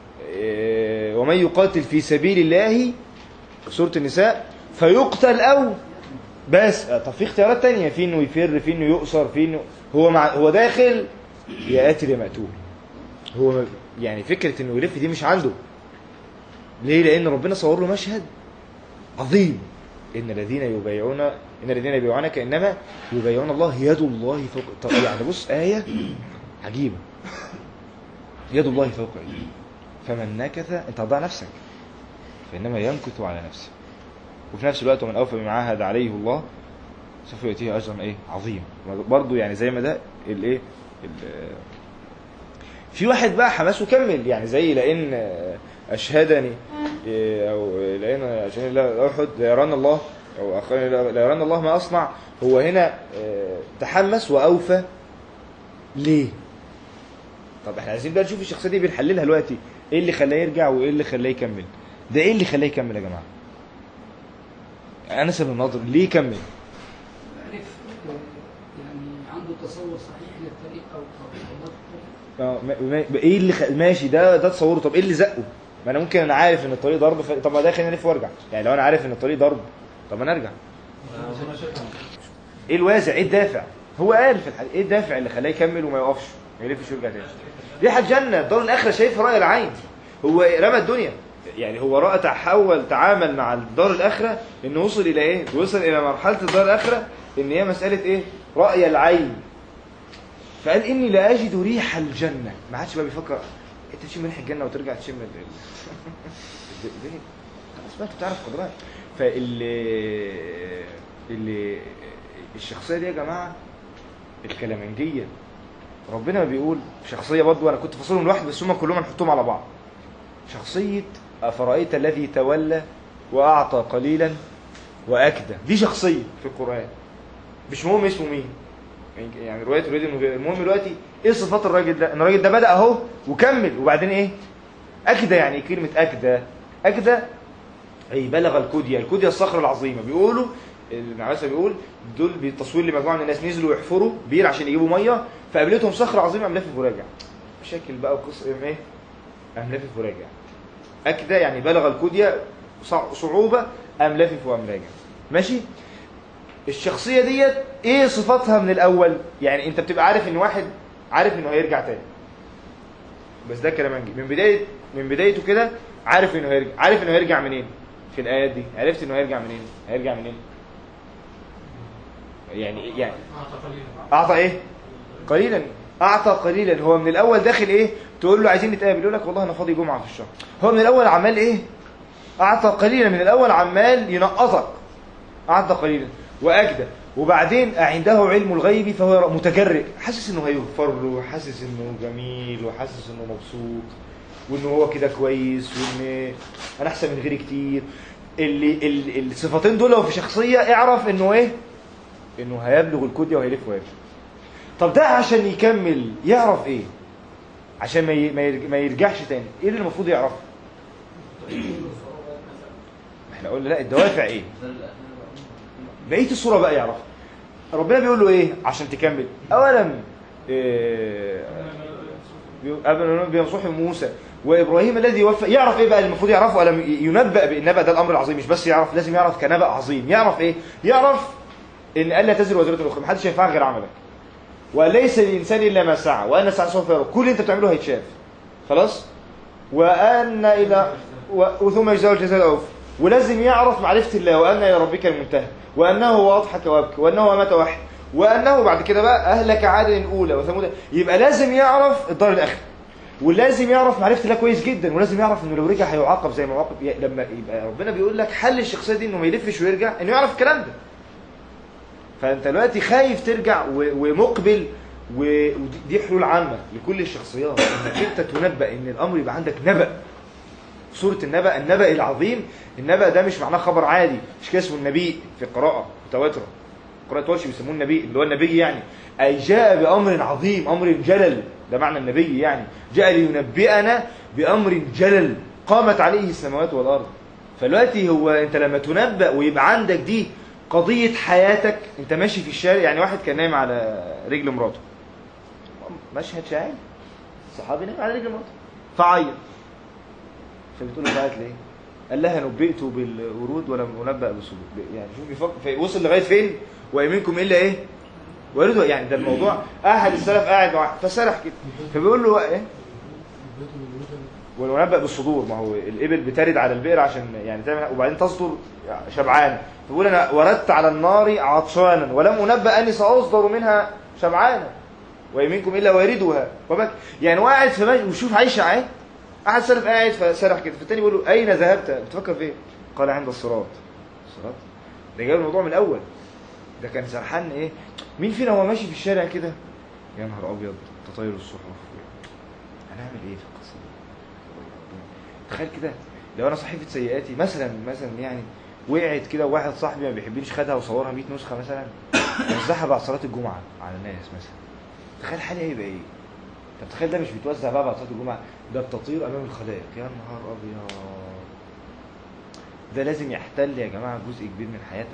إيه ومن يقاتل في سبيل الله سوره النساء فيقتل او بس طب في اختيارات تانية في انه يفر في انه يؤسر في انه هو مع هو داخل يا قاتل يا مقتول هو م- يعني فكرة انه يلف دي مش عنده ليه لان ربنا صور له مشهد عظيم ان الذين يبايعون ان الذين يبايعونك انما يبايعون الله يد الله فوق طب يعني بص آية عجيبة يد الله فوق ايديه فمن نكث انت هتضيع نفسك فانما ينكث على نفسه وفي نفس الوقت ومن اوفى بما عاهد عليه الله سوف يؤتيه اجرا ايه عظيم برضه يعني زي ما ده الايه ال- في واحد بقى حماسه كمل يعني زي لان اشهدني إيه، او لان عشان لا احد لا يران الله او اخرين لا لا يران الله ما اصنع هو هنا آه، تحمس واوفى ليه؟ طب احنا عايزين بقى نشوف الشخصيه دي بنحللها دلوقتي ايه اللي خلاه يرجع وايه اللي خلاه يكمل ده ايه اللي خلاه يكمل يا جماعه انس بن النضر ليه كمل عرف آه، يعني عنده تصور صحيح للطريق او او أو اه ما- ما- ايه اللي خ... ماشي ده ده تصوره طب ايه اللي زقه ما انا ممكن انا عارف ان الطريق ضرب ف... طب ما ده خليني الف وارجع يعني لو انا عارف ان الطريق ضرب طب ما انا ارجع ايه الوازع ايه الدافع هو قال في الحديث ايه الدافع اللي خلاه يكمل وما يقفش ما يلفش ويرجع تاني ريحه الجنه دار الاخره شايفها راي العين هو رمى الدنيا يعني هو رأى تحول تعامل مع الدار الآخرة إنه وصل إلى إيه؟ وصل إلى مرحلة الدار الآخرة إن هي مسألة إيه؟ رأي العين فقال إني لا أجد ريح الجنة ما عادش بقى بيفكر أنت تشم ريح الجنة وترجع تشم ال- ال- الدنيا خلاص بقى أنت بتعرف قدرات فاللي اللي الشخصية دي يا جماعة الكلامنجية ربنا بيقول شخصية برضه أنا كنت فاصلهم لوحدي بس هم كلهم هنحطهم على بعض شخصية أفرأيت الذي تولى وأعطى قليلا وأكدى دي شخصية في القرآن مش مهم اسمه مين يعني رواية الوليد المغيرة المهم دلوقتي ايه صفات الراجل ده ان الراجل ده بدأ اهو وكمل وبعدين ايه أكدى يعني إيه كلمة أكدى أكدى أي بلغ الكودية الكودية الصخرة العظيمة بيقولوا المعرسة بيقول دول بالتصوير لمجموعة من الناس نزلوا يحفروا بير عشان يجيبوا مية فقابلتهم صخرة عظيمة قام لافف وراجع مشاكل بقى وقصة ايه قام لافف وراجع أكدى يعني بلغ الكودية صع- صعوبة قام لافف وقام راجع ماشي الشخصية ديت ايه صفاتها من الأول يعني انت بتبقى عارف ان واحد عارف انه هيرجع تاني بس ده كلامنجي من بداية من بدايته كده عارف انه هيرجع عارف انه هيرجع منين في الآيات دي عرفت انه هيرجع منين هيرجع منين يعني يعني أعطى قليلا اعطى ايه قليلا اعطى قليلا هو من الاول داخل ايه تقول له عايزين نتقابل يقول لك والله انا فاضي جمعه في الشهر هو من الاول عمال ايه اعطى قليلا من الاول عمال ينقصك اعطى قليلا واجدى وبعدين عنده علم الغيب فهو متجرئ حاسس انه هيغفر له حاسس انه جميل وحاسس انه مبسوط وانه هو كده كويس وان انا احسن من غيري كتير اللي ال- الصفتين دول لو في شخصيه اعرف انه ايه انه هيبلغ الكودية وهيلف ويرجع طب ده عشان يكمل يعرف ايه عشان ما ي- ما يرج- ما يرجعش تاني ايه اللي المفروض يعرفه احنا قلنا لا الدوافع ايه بقيه الصوره بقى يعرفها ربنا بيقول له ايه عشان تكمل اولا إيه قبل بينصح موسى وابراهيم الذي وفى يعرف ايه بقى اللي المفروض يعرفه الم ينبأ بالنبأ ده الامر العظيم مش بس يعرف لازم يعرف كنبأ عظيم يعرف ايه يعرف ان الا تزر وزرة اخرى محدش ينفع غير عملك وليس للانسان الا ما سعى وان سعى سوف يرى كل اللي انت بتعمله هيتشاف خلاص وان الى و... وثم يجزاه الجزاء الاوفى ولازم يعرف معرفه الله وان الى ربك المنتهى وانه هو اضحك وابكى وانه امات وحد وانه بعد كده بقى اهلك عاد الاولى وثمود يبقى لازم يعرف الدار الاخره ولازم يعرف معرفه الله كويس جدا ولازم يعرف انه لو رجع هيعاقب زي ما عاقب لما يبقى ربنا بيقول لك حل الشخصيه دي انه ما يلفش ويرجع انه يعرف الكلام ده فانت دلوقتي خايف ترجع و- ومقبل و- ودي دي حلول عامه لكل الشخصيات انك انت تنبأ ان الامر يبقى عندك نبأ سورة النبأ النبأ العظيم النبأ ده مش معناه خبر عادي مش كده اسمه النبي في القراءة متواترة قراءة ورش بيسموه النبي اللي هو النبي يعني أي جاء بأمر عظيم أمر جلل ده معنى النبي يعني جاء لينبئنا بأمر جلل قامت عليه السماوات والأرض فدلوقتي هو أنت لما تنبأ ويبقى عندك دي قضية حياتك أنت ماشي في الشارع يعني واحد كان نايم على رجل مراته مشهد شاعر صحابي نايم على رجل مراته فعيط فبتقول له بقى ليه؟ قال لها نبئت بالورود ولم انبأ بالصدور يعني شوف بيفكر وصل لغايه فين؟ ويمينكم الا ايه؟ ويريد يعني ده الموضوع احد السلف قاعد مع فسرح كده فبيقول له ايه؟ ونبأ بالصدور ما هو الابل بترد على البئر عشان يعني تعمل وبعدين تصدر شبعان فبيقول انا وردت على النار عطشانا ولم انبأ اني ساصدر منها شبعانا ويمينكم الا واردها وبك يعني واحد في مجلس وشوف عايشه عين احد سلف قاعد فسرح كده فالتاني بيقول له اين ذهبت بتفكر فين قال عند الصراط الصراط ده جايب الموضوع من الاول ده كان سرحان ايه مين فينا هو ماشي في الشارع كده يا نهار ابيض تطاير الصحف هنعمل ايه في القصه دي تخيل كده لو انا صحيفه سيئاتي مثلا مثلا يعني وقعت كده وواحد صاحبي ما بيحبنيش خدها وصورها 100 نسخه مثلا وزعها بعد صلاه الجمعه على الناس مثلا تخيل حالي هيبقى ايه طب تخيل ده مش بيتوزع بقى بعد صلاه الجمعه ده بتطير امام الخلائق يا نهار ابيض ده لازم يحتل يا جماعه جزء كبير من حياتك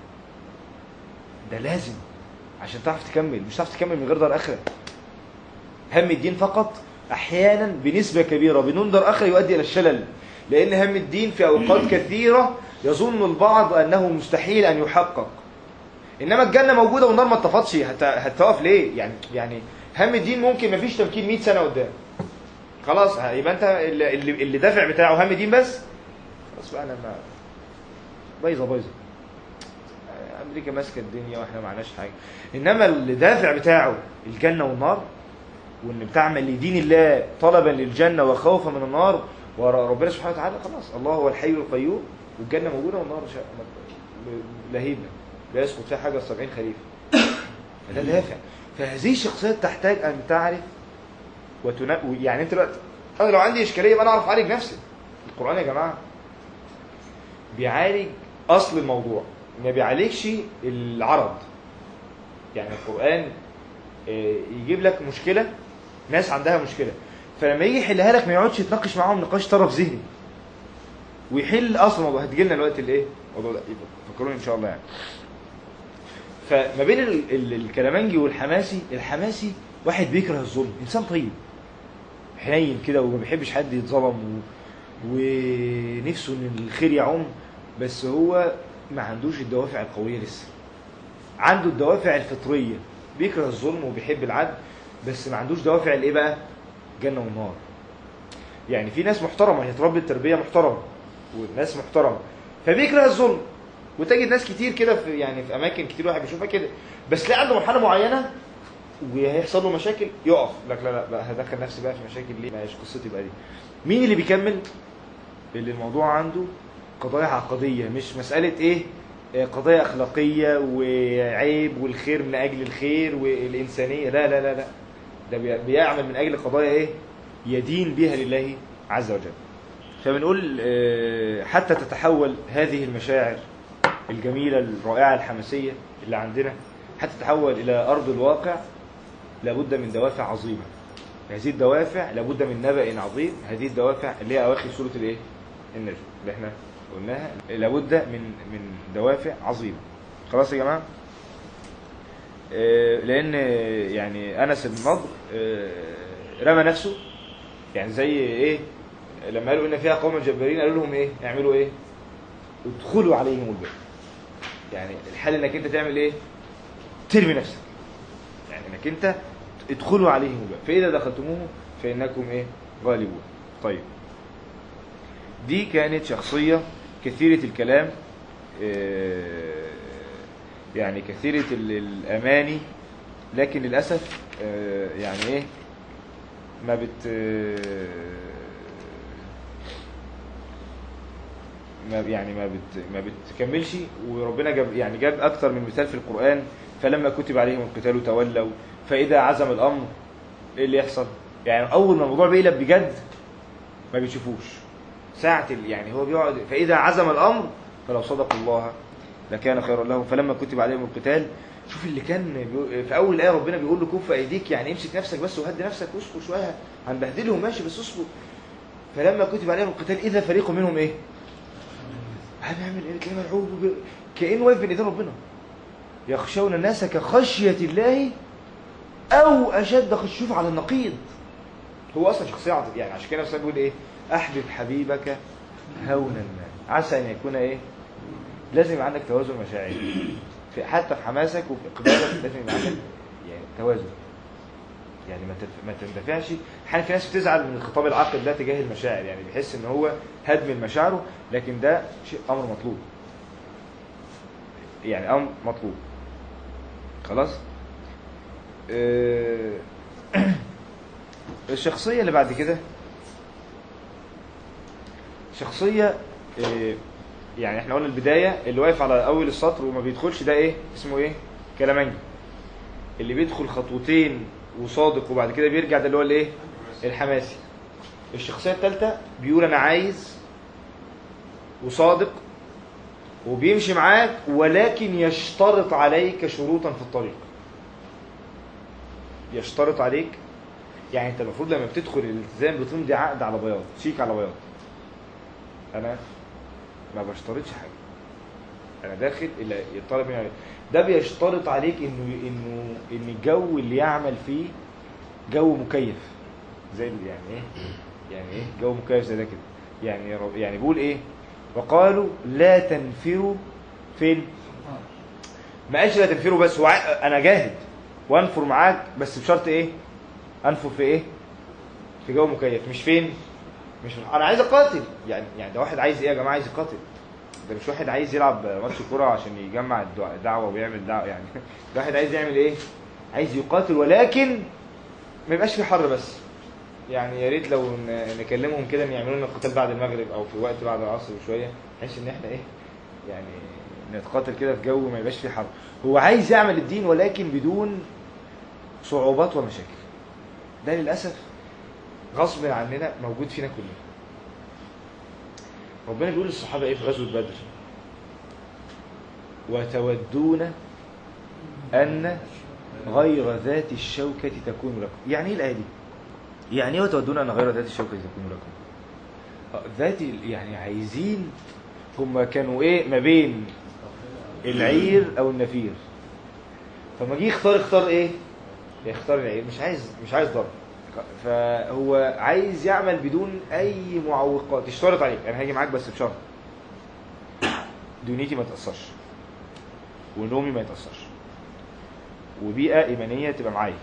ده لازم عشان تعرف تكمل مش هتعرف تكمل من غير دار اخره هم الدين فقط احيانا بنسبه كبيره بدون دار اخره يؤدي الى الشلل لان هم الدين في اوقات كثيره يظن البعض انه مستحيل ان يحقق انما الجنه موجوده والنار ما اتطفتش هت- هتقف ليه يعني يعني هم الدين ممكن ما فيش تمكين 100 سنه قدام خلاص يبقى انت اللي, اللي اللي دافع بتاعه هم دين بس خلاص بقى انا ما بايظه بايظه امريكا ماسكه الدنيا واحنا ما معناش حاجه انما اللي دافع بتاعه الجنه والنار وان بتعمل لدين الله طلبا للجنه وخوفا من النار وربنا سبحانه وتعالى خلاص الله هو الحي القيوم والجنه موجوده والنار شا... لهيبه لا يسقط فيها حاجه 70 خريف فده دافع فهذه الشخصيات تحتاج ان تعرف وتنا... يعني انت دلوقتي انا لو عندي اشكاليه يبقى انا اعرف اعالج نفسي القران يا جماعه بيعالج اصل الموضوع ما بيعالجش العرض يعني القران آه، يجيب لك مشكله ناس عندها مشكله فلما يجي يحلها لك ما يقعدش يتناقش معاهم نقاش طرف ذهني ويحل اصل الموضوع هتجي لنا الوقت الايه الموضوع ده يبقى فكروني ان شاء الله يعني فما بين ال- ال- الكلامنجي والحماسي الحماسي واحد بيكره الظلم انسان طيب حنين كده وما بيحبش حد يتظلم و... ونفسه ان الخير يعم بس هو ما عندوش الدوافع القويه لسه عنده الدوافع الفطريه بيكره الظلم وبيحب العدل بس ما عندوش دوافع الايه بقى جنه والنار يعني في ناس محترمه هي اتربت تربيه محترمه وناس محترمه فبيكره الظلم وتجد ناس كتير كده في يعني في اماكن كتير واحد بيشوفها كده بس تلاقي عنده مرحله معينه وهيحصل له مشاكل يقف لك لا لا بقى هدخل نفسي بقى في مشاكل ليه مش قصتي بقى دي مين اللي بيكمل اللي الموضوع عنده قضايا عقديه مش مساله ايه آه، قضايا اخلاقيه وعيب والخير من اجل الخير والانسانيه لا لا لا لا ده بي- بيعمل من اجل قضايا ايه يدين بها لله عز وجل فبنقول آه، حتى تتحول هذه المشاعر الجميله الرائعه الحماسيه اللي عندنا حتى تتحول الى ارض الواقع لابد من دوافع عظيمه هذه الدوافع لابد من نبأ عظيم هذه الدوافع اللي هي اواخر سوره الايه النجم اللي احنا قلناها لابد من من دوافع عظيمه خلاص يا جماعه آه، لان آه، يعني انس بن نضر آه، رمى نفسه يعني زي ايه لما قالوا ان فيها قوم جبارين قالوا لهم ايه اعملوا ايه ادخلوا عليهم الباب يعني الحل انك انت تعمل ايه ترمي نفسك يعني انك انت ادخلوا عليهم الباب فاذا دخلتموه فانكم ايه غالبون طيب دي كانت شخصيه كثيره الكلام آه، يعني كثيره ال- الاماني لكن للاسف آه، يعني ايه ما بت ما يعني ما بت ما بتكملش وربنا جاب يعني جاب اكتر من مثال في القران فلما كتب عليهم القتال تولوا فاذا عزم الامر ايه اللي يحصل؟ يعني اول ما الموضوع بيقلب بجد ما بيشوفوش ساعة ال- يعني هو بيقعد فاذا عزم الامر فلو صدقوا الله لكان خيرا لهم فلما كتب عليهم القتال شوف اللي كان بيقول- في اول ايه ربنا بيقول له كف ايديك يعني امسك نفسك بس وهدي نفسك واصبر شويه هنبهدلهم ماشي بس اصبر فلما كتب عليهم القتال اذا فريق منهم ايه؟ هنعمل ايه؟ تلاقيه مرعوب وب- كانه واقف بين ايدين ربنا يخشون الناس كخشيه الله او اشد خش- شوف على النقيض هو اصلا شخصيه عاطفيه يعني عشان كده مثلا بيقول ايه؟ احبب حبيبك هونا ما عسى ان يكون ايه؟ لازم يبقى عندك توازن مشاعري في حتى في حماسك وفي اقبالك لازم يبقى عندك يعني توازن يعني ما تف- ما تندفعش احيانا في ناس بتزعل من الخطاب العاقل ده تجاه المشاعر يعني بيحس ان هو هدم مشاعره لكن ده شيء امر مطلوب يعني امر مطلوب خلاص آه، الشخصيه اللي بعد كده شخصيه آه، يعني احنا قلنا البدايه اللي واقف على اول السطر وما بيدخلش ده ايه اسمه ايه كلامنجي اللي بيدخل خطوتين وصادق وبعد كده بيرجع ده اللي هو الايه الحماسي الشخصيه الثالثه بيقول انا عايز وصادق وبيمشي معاك ولكن يشترط عليك شروطا في الطريق يشترط عليك يعني انت المفروض لما بتدخل الالتزام بتمضي عقد على بياض شيك على بياض انا ما بشترطش حاجه انا داخل الى يطلب مني ده بيشترط عليك انه انه ان الجو اللي يعمل فيه جو مكيف زي ال- يعني ايه يعني ايه جو مكيف زي ده كده يعني رب- يعني بيقول ايه وقالوا لا تنفروا فين ما قالش لا تنفروا بس هو عا- انا جاهد وانفر معاك بس بشرط ايه انفر في ايه في جو مكيف مش فين مش انا عايز اقاتل يعني يعني ده واحد عايز ايه يا جماعه عايز يقاتل ده مش واحد عايز يلعب ماتش كوره عشان يجمع الدع- الدعوه ويعمل دعوه يعني ده واحد عايز يعمل ايه عايز يقاتل ولكن ما يبقاش في حر بس يعني يا ريت لو ن- نكلمهم كده ان يعملوا لنا القتال بعد المغرب او في وقت بعد العصر بشويه بحيث ان احنا ايه يعني نتقاتل كده في جو ما يبقاش فيه حر هو عايز يعمل الدين ولكن بدون صعوبات ومشاكل ده للاسف غصب عننا موجود فينا كلنا ربنا بيقول للصحابه ايه في غزوه بدر وتودون ان غير ذات الشوكة تكون لكم يعني ايه الآية دي؟ يعني ايه وتودون أن غير ذات الشوكة تكون لكم؟ آه، ذات ال- يعني عايزين هم كانوا ايه ما بين العير او النفير فما جه يختار اختار ايه؟ يختار العير مش عايز مش عايز ضرب فهو عايز يعمل بدون اي معوقات اشترط عليك انا هاجي معاك بس بشرط دنيتي ما تاثرش ونومي ما يتاثرش وبيئه ايمانيه تبقى معايا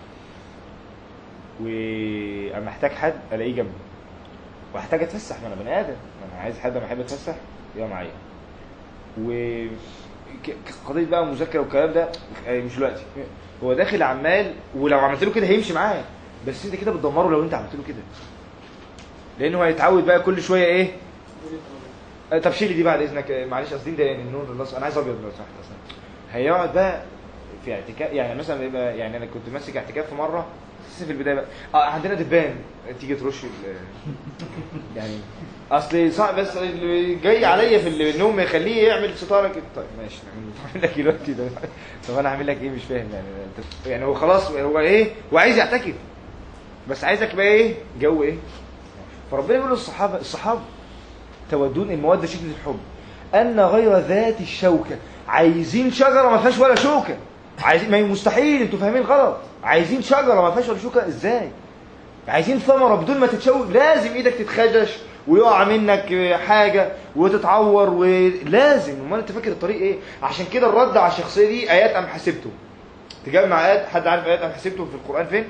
واما احتاج حد الاقيه جنبي واحتاج اتفسح ما انا بني ادم ما انا عايز حد لما احب اتفسح يبقى معايا و ك- قضيه بقى مذاكره والكلام ده آه، مش دلوقتي هو داخل عمال ولو عملت له كده هيمشي معاك بس انت كده بتدمره لو انت عملت له كده لانه هيتعود بقى كل شويه ايه آه، طب شيلي دي بعد اذنك آه، معلش اصل دي مضايقني النور الاصفر انا عايز ابيض لو سمحت اصلا هيقعد بقى في اعتكاف يعني مثلا بيبقى يعني انا كنت ماسك اعتكاف في مره لسه في البدايه بقى اه عندنا دبان تيجي ترش ال- يعني اصل صعب بس اللي جاي عليا في النوم يخليه يعمل ستاره كده طيب ماشي نعمل نعمل لك دلوقتي ده طب انا اعمل لك ايه مش فاهم يعني أنت- يعني هو خلاص هو ايه هو عايز يعتكف بس عايزك بقى ايه جو ايه فربنا بيقول للصحابه الصحابه تودون المواد شدة الحب أن غير ذات الشوكة عايزين شجرة ما فيهاش ولا شوكة عايزين ما هي مستحيل انتوا فاهمين غلط عايزين شجرة ما فيهاش ولا شوكة ازاي عايزين ثمرة بدون ما تتشوك لازم ايدك تتخدش ويقع منك حاجة وتتعور ولازم امال انت فاكر الطريق ايه عشان كده الرد على الشخصية دي ايات ام حسبته تجمع ايات حد عارف ايات ام حسبته في القرآن فين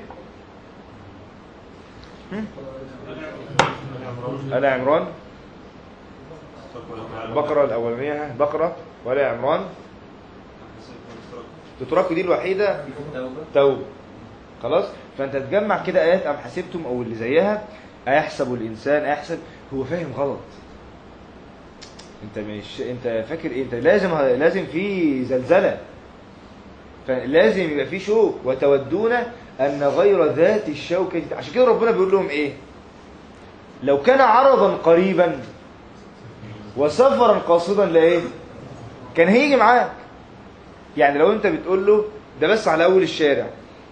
هم؟ آل عمران البقرة الأولانية بقرة ولا عمران تترك دي الوحيدة توبة خلاص فأنت تجمع كده آيات أم حسبتم أو اللي زيها أيحسب الإنسان أيحسب هو فاهم غلط انت مش انت فاكر ايه انت لازم لازم في زلزله فلازم يبقى في شوك وتودون ان غير ذات الشوكه عشان كده ربنا بيقول لهم ايه لو كان عرضا قريبا وسفرا قاصدا لايه كان هيجي معاك يعني لو انت بتقول له ده بس على اول الشارع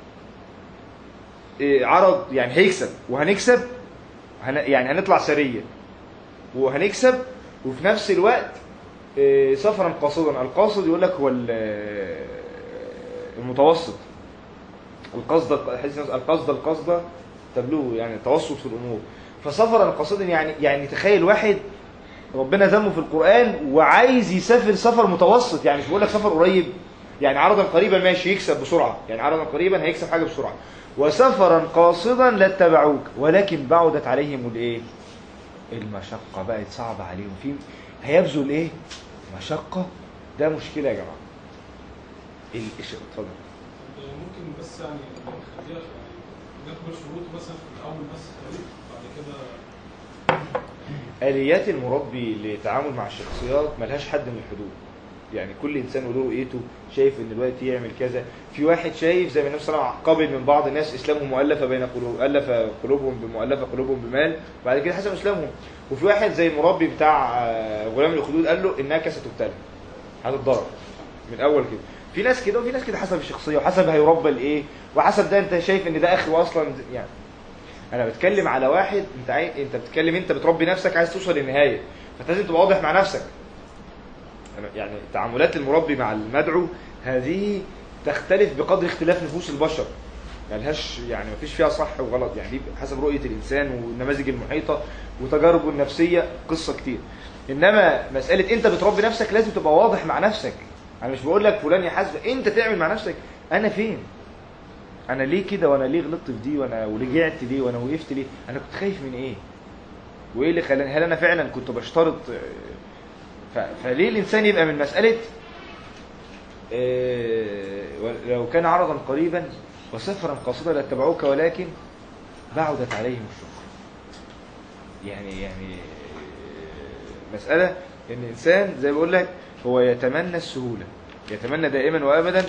إيه عرض يعني هيكسب وهنكسب هن يعني هنطلع سريه وهنكسب وفي نفس الوقت إيه سفرا قاصدا القاصد يقول لك هو ال- المتوسط القصد القصد القصد تبلغه يعني التوسط في الامور فسفرا قاصدا يعني يعني تخيل واحد ربنا ذمه في القرآن وعايز يسافر سفر متوسط يعني مش بقول لك سفر قريب يعني عرضا قريبا ماشي يكسب بسرعة يعني عرضا قريبا هيكسب حاجة بسرعة وسفرا قاصدا لاتبعوك ولكن بعدت عليهم الايه المشقة بقت صعبة عليهم في هيبذل ايه مشقة ده مشكلة يا جماعة ال- إيش- اتفضل ممكن بس يعني نخليها يعني نكمل شروط مثلا في الاول بس خليك بعد كده آليات المربي للتعامل مع الشخصيات ملهاش حد من الحدود يعني كل انسان وله رؤيته شايف ان دلوقتي يعمل كذا في واحد شايف زي ما النبي صلى الله عليه وسلم قابل من بعض الناس اسلامهم مؤلفه بين قلوب الف قلوبهم بمؤلفه قلوبهم بمال وبعد كده حسب اسلامهم وفي واحد زي المربي بتاع آه، غلام الاخدود قال له انك ستبتلى هتتضرب من اول كده في ناس كده وفي ناس كده حسب الشخصيه وحسب هيربى لايه وحسب ده انت شايف ان ده اخره اصلا يعني انا بتكلم على واحد انت عاي... انت بتتكلم انت بتربي نفسك عايز توصل للنهايه فانت لازم تبقى واضح مع نفسك أنا- يعني تعاملات المربي مع المدعو هذه تختلف بقدر اختلاف نفوس البشر ملهاش يعني مفيش فيها صح وغلط يعني دي حسب رؤيه الانسان والنماذج المحيطه وتجاربه النفسيه قصه كتير انما مساله انت بتربي نفسك لازم تبقى واضح مع نفسك انا مش بقول لك فلان يحاسب انت تعمل مع نفسك انا فين انا ليه كده وانا ليه غلطت في دي وانا ورجعت ليه وانا وقفت ليه انا كنت خايف من ايه وايه اللي خلاني هل انا فعلا كنت بشترط ف... فليه الانسان يبقى من مساله آه، لو كان عرضا قريبا وسفرا قاصدا لاتبعوك ولكن بعدت عليهم الشقه يعني يعني آه، مساله ان الانسان زي ما بقول لك هو يتمنى السهوله يتمنى دائما وابدا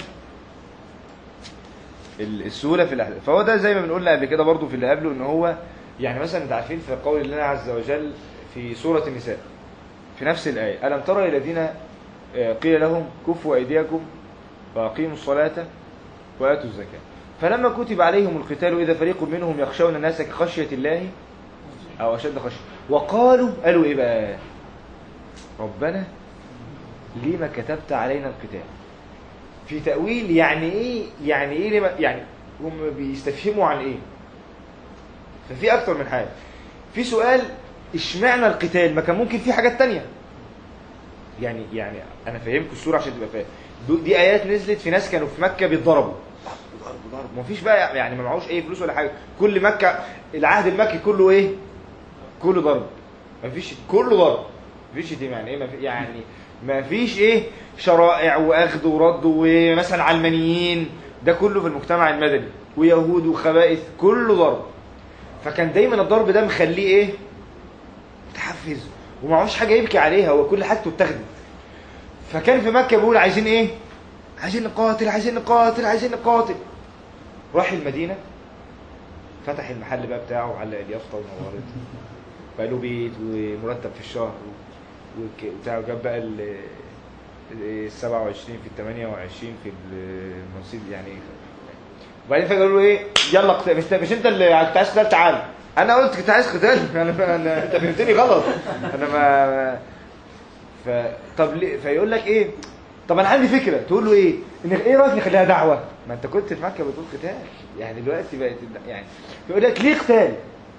ال- السهوله في الاحداث فهو ده زي ما بنقول قبل كده برضو في اللي قبله ان هو يعني مثلا انت عارفين في قول الله عز وجل في سوره النساء في نفس الايه الم ترى الى الذين آه، قيل لهم كفوا ايديكم واقيموا الصلاه واتوا الزكاه فلما كتب عليهم القتال اذا فريق منهم يخشون الناس كخشيه الله او اشد خشيه وقالوا قالوا ايه بقى ربنا لما كتبت علينا القتال في تأويل يعني ايه يعني ايه لما يعني هم بيستفهموا عن ايه ففي اكتر من حاجه في سؤال اشمعنى القتال ما كان ممكن في حاجات تانية يعني يعني انا فهمكم الصوره عشان تبقى فاهم دو- دي ايات نزلت في ناس كانوا في مكه بيتضربوا ضرب ضرب ضرب ما فيش بقى يعني ما معهوش اي فلوس ولا حاجه كل مكه العهد المكي كله ايه كله ضرب ما فيش كله ضرب ما فيش يتيم يعني ايه ما في يعني ما فيش ايه شرائع واخذ ورد ومثلا علمانيين ده كله في المجتمع المدني ويهود وخبائث كله ضرب فكان دايما الضرب ده مخليه ايه متحفز ومعهوش حاجه يبكي عليها هو كل حاجته اتاخدت فكان في مكه بيقول عايزين ايه عايزين نقاتل عايزين نقاتل عايزين نقاتل راح المدينه فتح المحل بقى بتاعه وعلق اليافطه ونورت بقى له بيت ومرتب في الشهر وك- وبتاع جاب بقى ال ال 27 في ال 28 في النصيب يعني وبعدين فجاه قالوا له ايه يلا قتال مش مش انت اللي كنت عايز قتال تعال انا قلت كنت عايز قتال انا انا انت فهمتني غلط انا ما ف طب ليه فيقول لك ايه طب انا عندي فكره تقول له ايه ان ايه رايك نخليها دعوه ما انت كنت في مكه بتقول قتال يعني دلوقتي بقت يعني يقول لك ليه قتال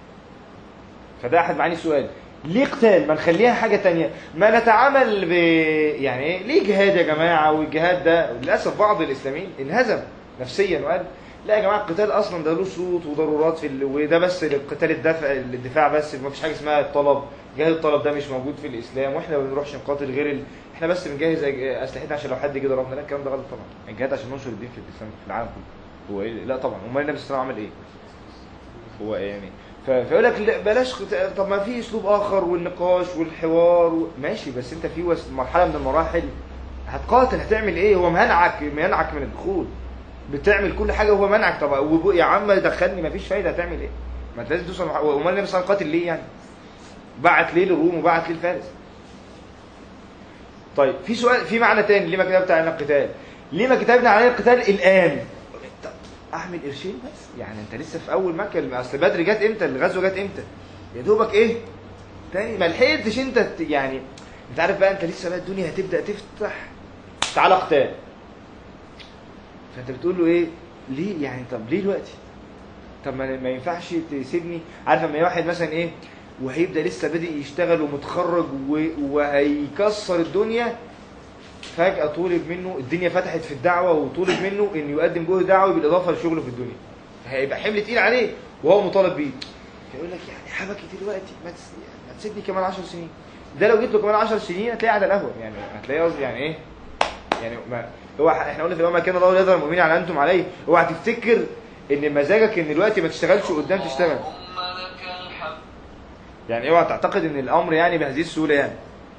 فده احد معاني السؤال ليه قتال ما نخليها حاجه تانية ما نتعامل ب يعني ايه ليه جهاد يا جماعه والجهاد ده للاسف بعض الاسلاميين انهزم نفسيا وقال لا يا جماعه القتال اصلا ده له شروط وضرورات في ال... وده بس القتال الدفع الدفاع بس ما فيش حاجه اسمها الطلب جهاد الطلب ده مش موجود في الاسلام واحنا ما بنروحش نقاتل غير ال... احنا بس بنجهز أج- اسلحتنا عشان لو حد جه ضربنا لا الكلام ده غلط طبعا الجهاد عشان ننشر الدين في الاسلام في العالم كله هو ايه لا طبعا امال النبي صلى الله عليه وسلم عمل ايه هو يعني ف- فيقول لك لا، بلاش قتال. طب ما في اسلوب اخر والنقاش والحوار و... ماشي بس انت في وس... مرحله من المراحل هتقاتل هتعمل ايه هو منعك منعك من الدخول بتعمل كل حاجه وهو منعك طب وب- يا عم دخلني مفيش فايده هتعمل ايه ما انت لازم توصل مع- امال النبي صلى الله عليه وسلم قاتل ليه يعني بعت ليه للروم وبعت ليه لفارس طيب في سؤال في معنى تاني ليه ما كتبت علينا القتال ليه ما كتبنا علينا القتال الان طب احمل قرشين بس يعني انت لسه في اول مكه اصل بدر جت امتى الغزوه جت امتى يا دوبك ايه تاني ما لحقتش انت ت- يعني انت عارف بقى انت لسه بقى الدنيا هتبدا تفتح تعالى قتال فانت بتقول له ايه ليه يعني طب ليه دلوقتي طب ما ما ينفعش تسيبني عارف لما واحد مثلا ايه وهيبدا لسه بادئ يشتغل ومتخرج و- وهيكسر الدنيا فجأة طولب منه الدنيا فتحت في الدعوة وطولب منه انه يقدم جهد دعوي بالإضافة لشغله في الدنيا هيبقى حمل تقيل عليه وهو مطالب بيه فيقول لك يعني حبكي دلوقتي ما, تس... ما تسيبني كمان 10 سنين ده لو جيت له كمان 10 سنين هتلاقيه على القهوة يعني هتلاقيه قصدي يعني ايه يعني ما هو احنا قلنا في الأول ما كان الله يظهر المؤمنين على انتم عليه اوعى تفتكر ان مزاجك ان دلوقتي ما تشتغلش قدام تشتغل يعني اوعى تعتقد ان الامر يعني بهذه السهوله يعني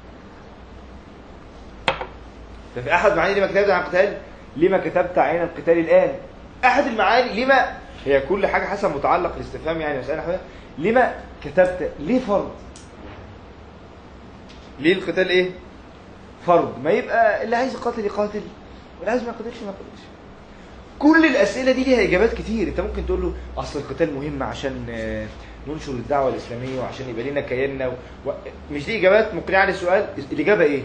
ففي احد معاني لما كتبت عن القتال لما كتبت عين القتال الان احد المعاني لما هي كل حاجه حسب متعلق الاستفهام يعني مساله حاجه لما كتبت ليه فرض ليه القتال ايه فرض ما يبقى اللي عايز يقاتل يقاتل واللي عايز ما يقاتلش ما يقاتلش كل الاسئله دي ليها اجابات كتير انت ممكن تقول له اصل القتال مهم عشان آه، ننشر الدعوه الاسلاميه وعشان يبقى لنا كياننا و... و... مش دي اجابات مقنعه للسؤال الاجابه ايه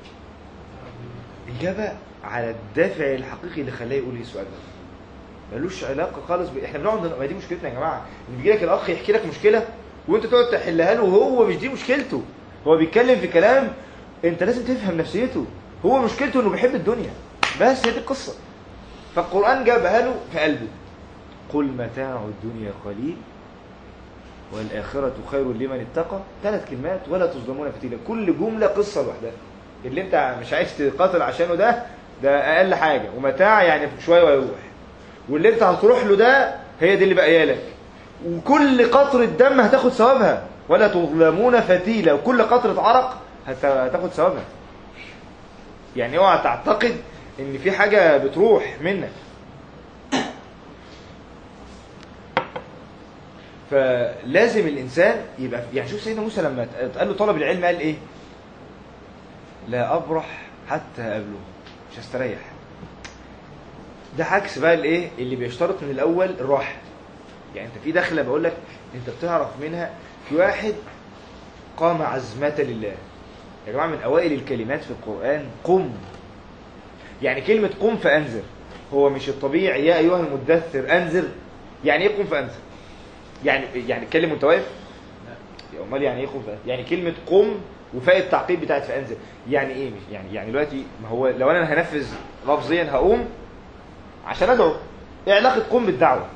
اجابه على الدافع الحقيقي اللي خلاه يقول لي السؤال ده ملوش علاقه خالص ب... احنا بنقعد ما دي مشكلتنا يا جماعه ان بيجي لك الاخ يحكي لك مشكله وانت تقعد تحلها له وهو مش دي مشكلته هو بيتكلم في كلام انت لازم تفهم نفسيته هو مشكلته انه بيحب الدنيا بس هي دي القصه فالقران جابها له في قلبه قل متاع الدنيا قليل والآخرة خير لمن اتقى ثلاث كلمات ولا تظلمون فتيلا كل جملة قصة لوحدها اللي انت مش عايز تقاتل عشانه ده ده أقل حاجة ومتاع يعني شوية ويروح واللي انت هتروح له ده هي دي اللي بقى لك وكل قطرة دم هتاخد ثوابها ولا تظلمون فتيلة وكل قطرة عرق هت- هتاخد ثوابها يعني اوعى تعتقد ان في حاجة بتروح منك فلازم الانسان يبقى يعني شوف سيدنا موسى لما قال له طلب العلم قال ايه لا ابرح حتى ابلغ مش هستريح ده عكس بقى الايه اللي بيشترط من الاول الراحه يعني انت في دخله بقول لك انت بتعرف منها في واحد قام عزمة لله يا جماعه من اوائل الكلمات في القران قم يعني كلمه قم فانذر هو مش الطبيعي يا ايها المدثر انذر يعني ايه قم فانذر يعني يعني اتكلم وانت واقف يا امال يعني ايه قم فانذر يعني كلمه قم وفاء التعقيب بتاعت فانذر يعني ايه مش يعني يعني دلوقتي ما هو لو انا هنفذ لفظيا هقوم عشان ادعو ايه علاقه قم بالدعوه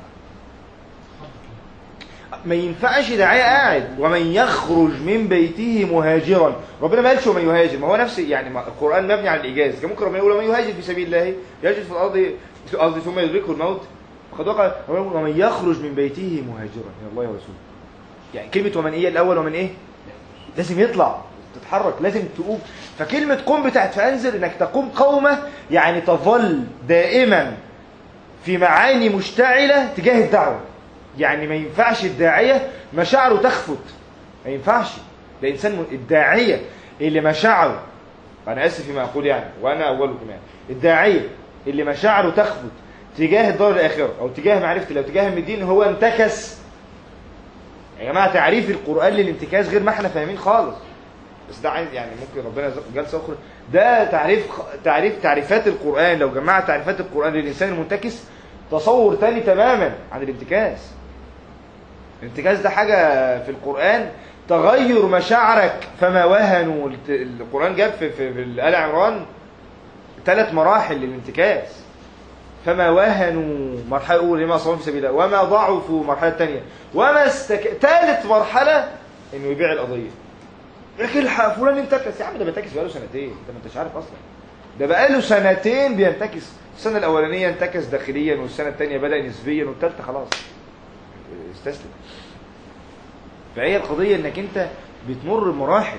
ما ينفعش داعيه قاعد ومن يخرج من بيته مهاجرا ربنا ما قالش ومن يهاجر ما هو نفس يعني ما- القران مبني على الايجاز كان ممكن ربنا يقول ومن يهاجر في سبيل الله يجد في الارض في الارض ثم يدركه الموت قد وقع ومن يخرج من بيته مهاجرا الى الله ورسوله يعني كلمه ومن ايه الاول ومن ايه لازم يطلع تتحرك لازم تقوم فكلمه قم بتاعت فانذر انك تقوم قومه يعني تظل دائما في معاني مشتعله تجاه الدعوه يعني ما ينفعش الداعيه مشاعره تخفت ما ينفعش ده انسان م- الداعيه اللي مشاعره انا اسف فيما اقول يعني وانا اولكم يعني الداعيه اللي مشاعره تخفت تجاه الدار الاخره او تجاه معرفه الله وتجاه الدين هو انتكس يا جماعه تعريف القران للانتكاس غير ما احنا فاهمين خالص بس ده عايز يعني ممكن ربنا يرزقه جلسه اخرى ده تعريف خ- تعريف تعريفات القران لو جمعت تعريفات القران للانسان المنتكس تصور تاني تماما عن الانتكاس الانتكاس ده حاجه في القران تغير مشاعرك فما وهنوا الت- القران جاب في في, في ال عمران ثلاث مراحل للانتكاس فما وهنوا مرحله اولى لما صابهم في سبيل الله وما ضعفوا مرحله ثانيه وما استك ثالث مرحله انه يبيع القضيه لكن الحق فلان انتكس يا عم ده بينتكس بقاله سنتين انت ما انتش عارف اصلا ده بقاله سنتين بينتكس السنه الاولانيه انتكس داخليا والسنه الثانيه بدا نسبيا والثالثه خلاص استسلم فهي القضيه انك انت بتمر بمراحل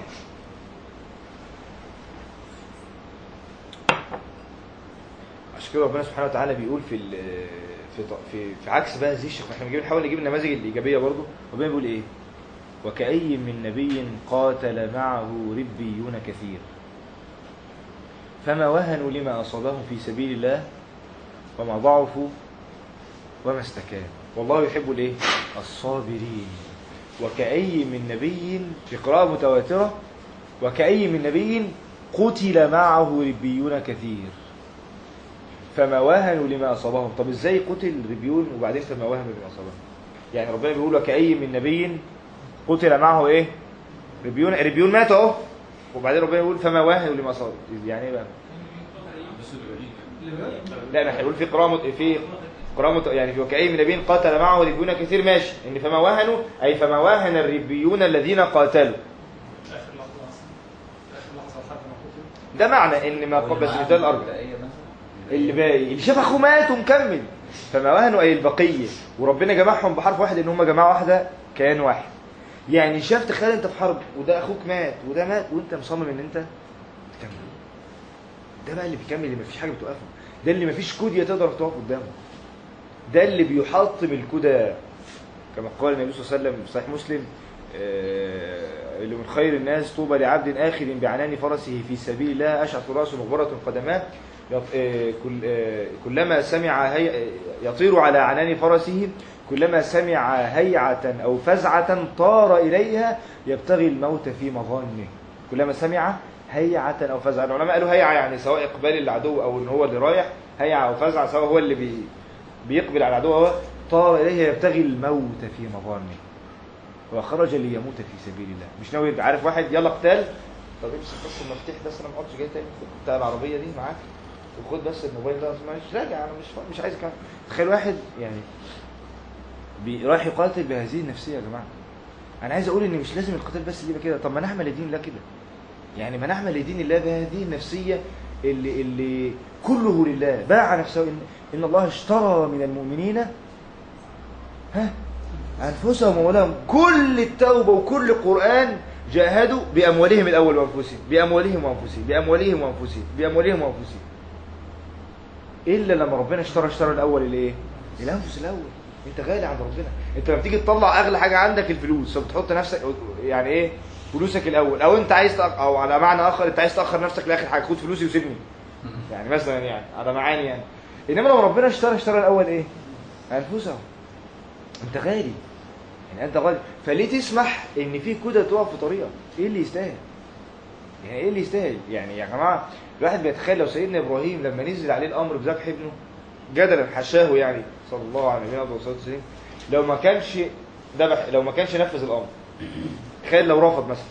عشان كده ربنا سبحانه وتعالى بيقول في ال- في ط- في, في عكس بقى هذه الشيخ احنا بنجيب نحاول نجيب النماذج الايجابيه برضه ربنا بيقول ايه؟ وكأي من نبي قاتل معه ربيون كثير فما وهنوا لما أصابهم في سبيل الله وما ضعفوا وما استكانوا والله يحب الايه الصابرين وكأي من نبي في قراءة متواترة وكأي من نبي قتل معه ربيون كثير فما وهنوا لما أصابهم طب ازاي قتل ربيون وبعدين فما وهنوا لما أصابهم يعني ربنا بيقول وكأي من نبي قتل معه ايه ربيون ربيون مات اهو وبعدين ربنا يقول فما وهنوا لما أصابهم يعني ايه بقى لا احنا هنقول في قراءة في قراءة مت- يعني في وكأي من نبي قاتل معه ربيون كثير ماشي ان فما وهنوا اي فما وهن الربيون الذين قاتلوا في اخر لحظه في اخر لحظه لحد ما قتل ده معنى ان ما قبل بس مثال الارض اللي باقي اللي شاف اخوه مات ومكمل فما وهنوا اي البقيه وربنا جمعهم بحرف واحد ان هم جماعه واحده كيان واحد يعني شاف تخيل انت في حرب وده اخوك مات وده مات وانت مصمم ان انت تكمل ده بقى اللي بيكمل اللي مفيش حاجه بتوقفه ده اللي مفيش كودية تقدر تقف قدامه ده اللي بيحطم الكدى كما قال النبي صلى الله عليه وسلم في صحيح مسلم آه، اللي من خير الناس طوبى لعبد آخذ بعنان فرسه في سبيل الله أشعث رأسه مغبرة قدماه يط- آه، كل- آه، كلما سمع هي... يطير على عنان فرسه كلما سمع هيعة أو فزعة طار إليها يبتغي الموت في مظانه كلما سمع هيعة أو فزعة العلماء قالوا هيعة يعني سواء إقبال العدو أو إن هو اللي رايح هيعة أو فزعة سواء هو اللي بي... بيقبل على العدو هو طار إليه يبتغي الموت في مظانه وخرج ليموت في سبيل الله مش ناوي عارف واحد يلا قتال طب امسك بس المفتاح بس انا ما اقعدش جاي تاني خد بتاع العربيه دي معاك وخد بس الموبايل ده مش راجع انا مش مش عايز كمان تخيل واحد يعني بي- رايح يقاتل بهذه النفسيه يا جماعه انا عايز اقول ان مش لازم القتال بس اللي يبقى كده طب ما نعمل لدين الله كده يعني ما نعمل لدين الله بهذه النفسيه اللي اللي كله لله باع نفسه ان, إن الله اشترى من المؤمنين ها انفسهم واموالهم كل التوبه وكل القران جاهدوا باموالهم الاول وانفسهم باموالهم وانفسهم باموالهم وانفسهم باموالهم وانفسهم الا لما ربنا اشترى اشترى الاول الايه الانفس الاول انت غالي عند ربنا انت لما تيجي تطلع اغلى حاجه عندك الفلوس فبتحط نفسك يعني ايه فلوسك الاول او انت عايز تأخ... او على معنى اخر انت عايز تاخر نفسك لاخر حاجه خد فلوسي وسيبني يعني مثلا يعني على معاني يعني انما لو ربنا اشترى اشترى الاول ايه انفسهم انت غالي يعني انت غالي فليه تسمح ان في كده تقع في طريقك ايه اللي يستاهل يعني ايه اللي يستاهل يعني يا جماعه الواحد بيتخيل لو سيدنا ابراهيم لما نزل عليه الامر بذبح ابنه جدلا حشاه يعني صلى الله عليه وسلم لو ما كانش ذبح لو ما كانش نفذ الامر تخيل لو رفض مثلا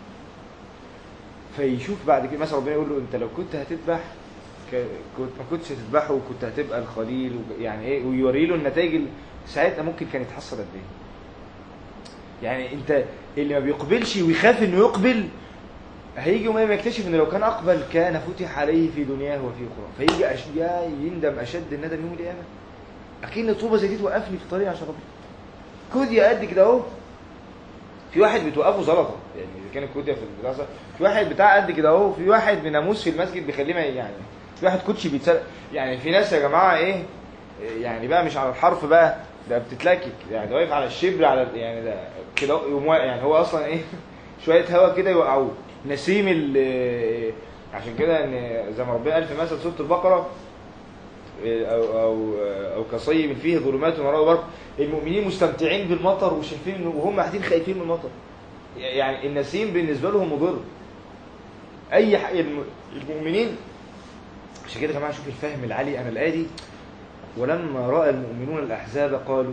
فيشوف بعد كده مثلا ربنا يقول له انت لو كنت هتذبح ك- كنت ما كنتش هتذبحه وكنت هتبقى الخليل وج- يعني ايه ويوري له النتائج ال- ساعتها ممكن كان يتحصل قد ايه يعني انت اللي ما بيقبلش ويخاف انه يقبل هيجي يوم ما يكتشف ان لو كان اقبل كان فتح عليه في دنياه وفي اخرى فيجي أش... يا يندم اشد الندم يوم القيامه اكيد طوبه زي دي توقفني في الطريق عشان ربنا كوديا قد كده اهو في واحد بتوقفه زلطه يعني اذا كان الكوديا في البتاع ده، في واحد بتاع قد كده اهو في واحد بناموس في المسجد بيخليه ما يعني في واحد كوتشي بيتسرق يعني في ناس يا جماعه ايه يعني بقى مش على الحرف بقى ده بتتلكك يعني ده واقف على الشبر على يعني ده كده يقوم واقع، يعني هو اصلا ايه شويه هوا كده يوقعوه نسيم ال عشان كده ان زي ما ربنا قال في مثل سوره البقره او او او كصيب فيه ظلمات وراء برق المؤمنين مستمتعين بالمطر وشايفين وهم قاعدين خايفين من المطر يعني النسيم بالنسبه لهم مضر اي حق الم- المؤمنين عشان كده يا جماعه شوف الفهم العالي انا الايه دي ولما راى المؤمنون الاحزاب قالوا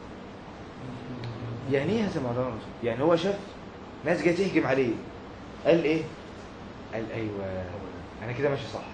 يعني ايه هذا مولانا الرسول؟ يعني هو شاف ناس جايه تهجم عليه قال ايه قال ايوه انا كده ماشي صح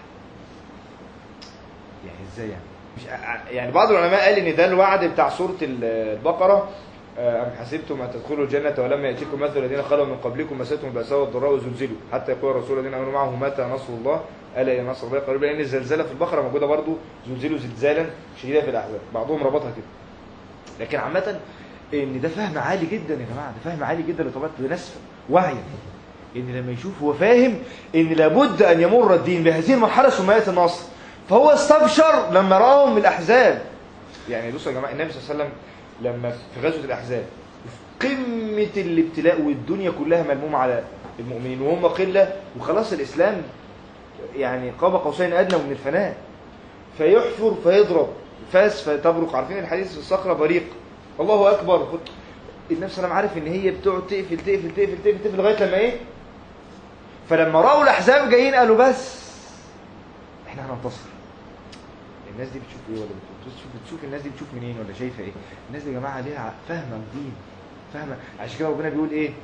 يعني ازاي يعني مش يعني بعض العلماء قال ان ده الوعد بتاع سوره البقره آه، ام حسبتم ان تدخلوا الجنه ولما ياتيكم مثل الذين خلوا من قبلكم مستهم الباساء والضراء وزلزلوا حتى يقول الرسول الذين امنوا معه متى نصر الله الا ان نصر الله قريب لان الزلزله في البقره موجوده برضو زلزلوا زلزالا شديدا في الاحزاب بعضهم ربطها كده لكن عامه ان ده فهم عالي جدا يا جماعه ده فهم عالي جدا لطبيعه لناس واعيه ان لما يشوف هو فاهم ان لابد ان يمر الدين بهذه المرحله ثم ياتي النصر فهو استبشر لما راهم الاحزاب يعني بصوا يا جماعه النبي صلى الله عليه وسلم لما في غزوه الاحزاب في قمه الابتلاء والدنيا كلها ملمومه على المؤمنين وهم قله وخلاص الاسلام يعني قاب قوسين ادنى من الفناء فيحفر فيضرب فاس فتبرق عارفين الحديث في الصخره بريق الله اكبر النبي صلى الله عليه وسلم عارف ان هي بتقعد تقفل تقفل تقفل تقفل تقفل لغايه لما ايه فلما راوا الاحزاب جايين قالوا بس احنا هننتصر الناس دي بتشوف ايه ولا بتشوف بتشوف الناس دي بتشوف منين ولا شايفه ايه الناس دي يا جماعه ليها فاهمه الدين فاهمه عشان كده ربنا بيقول ايه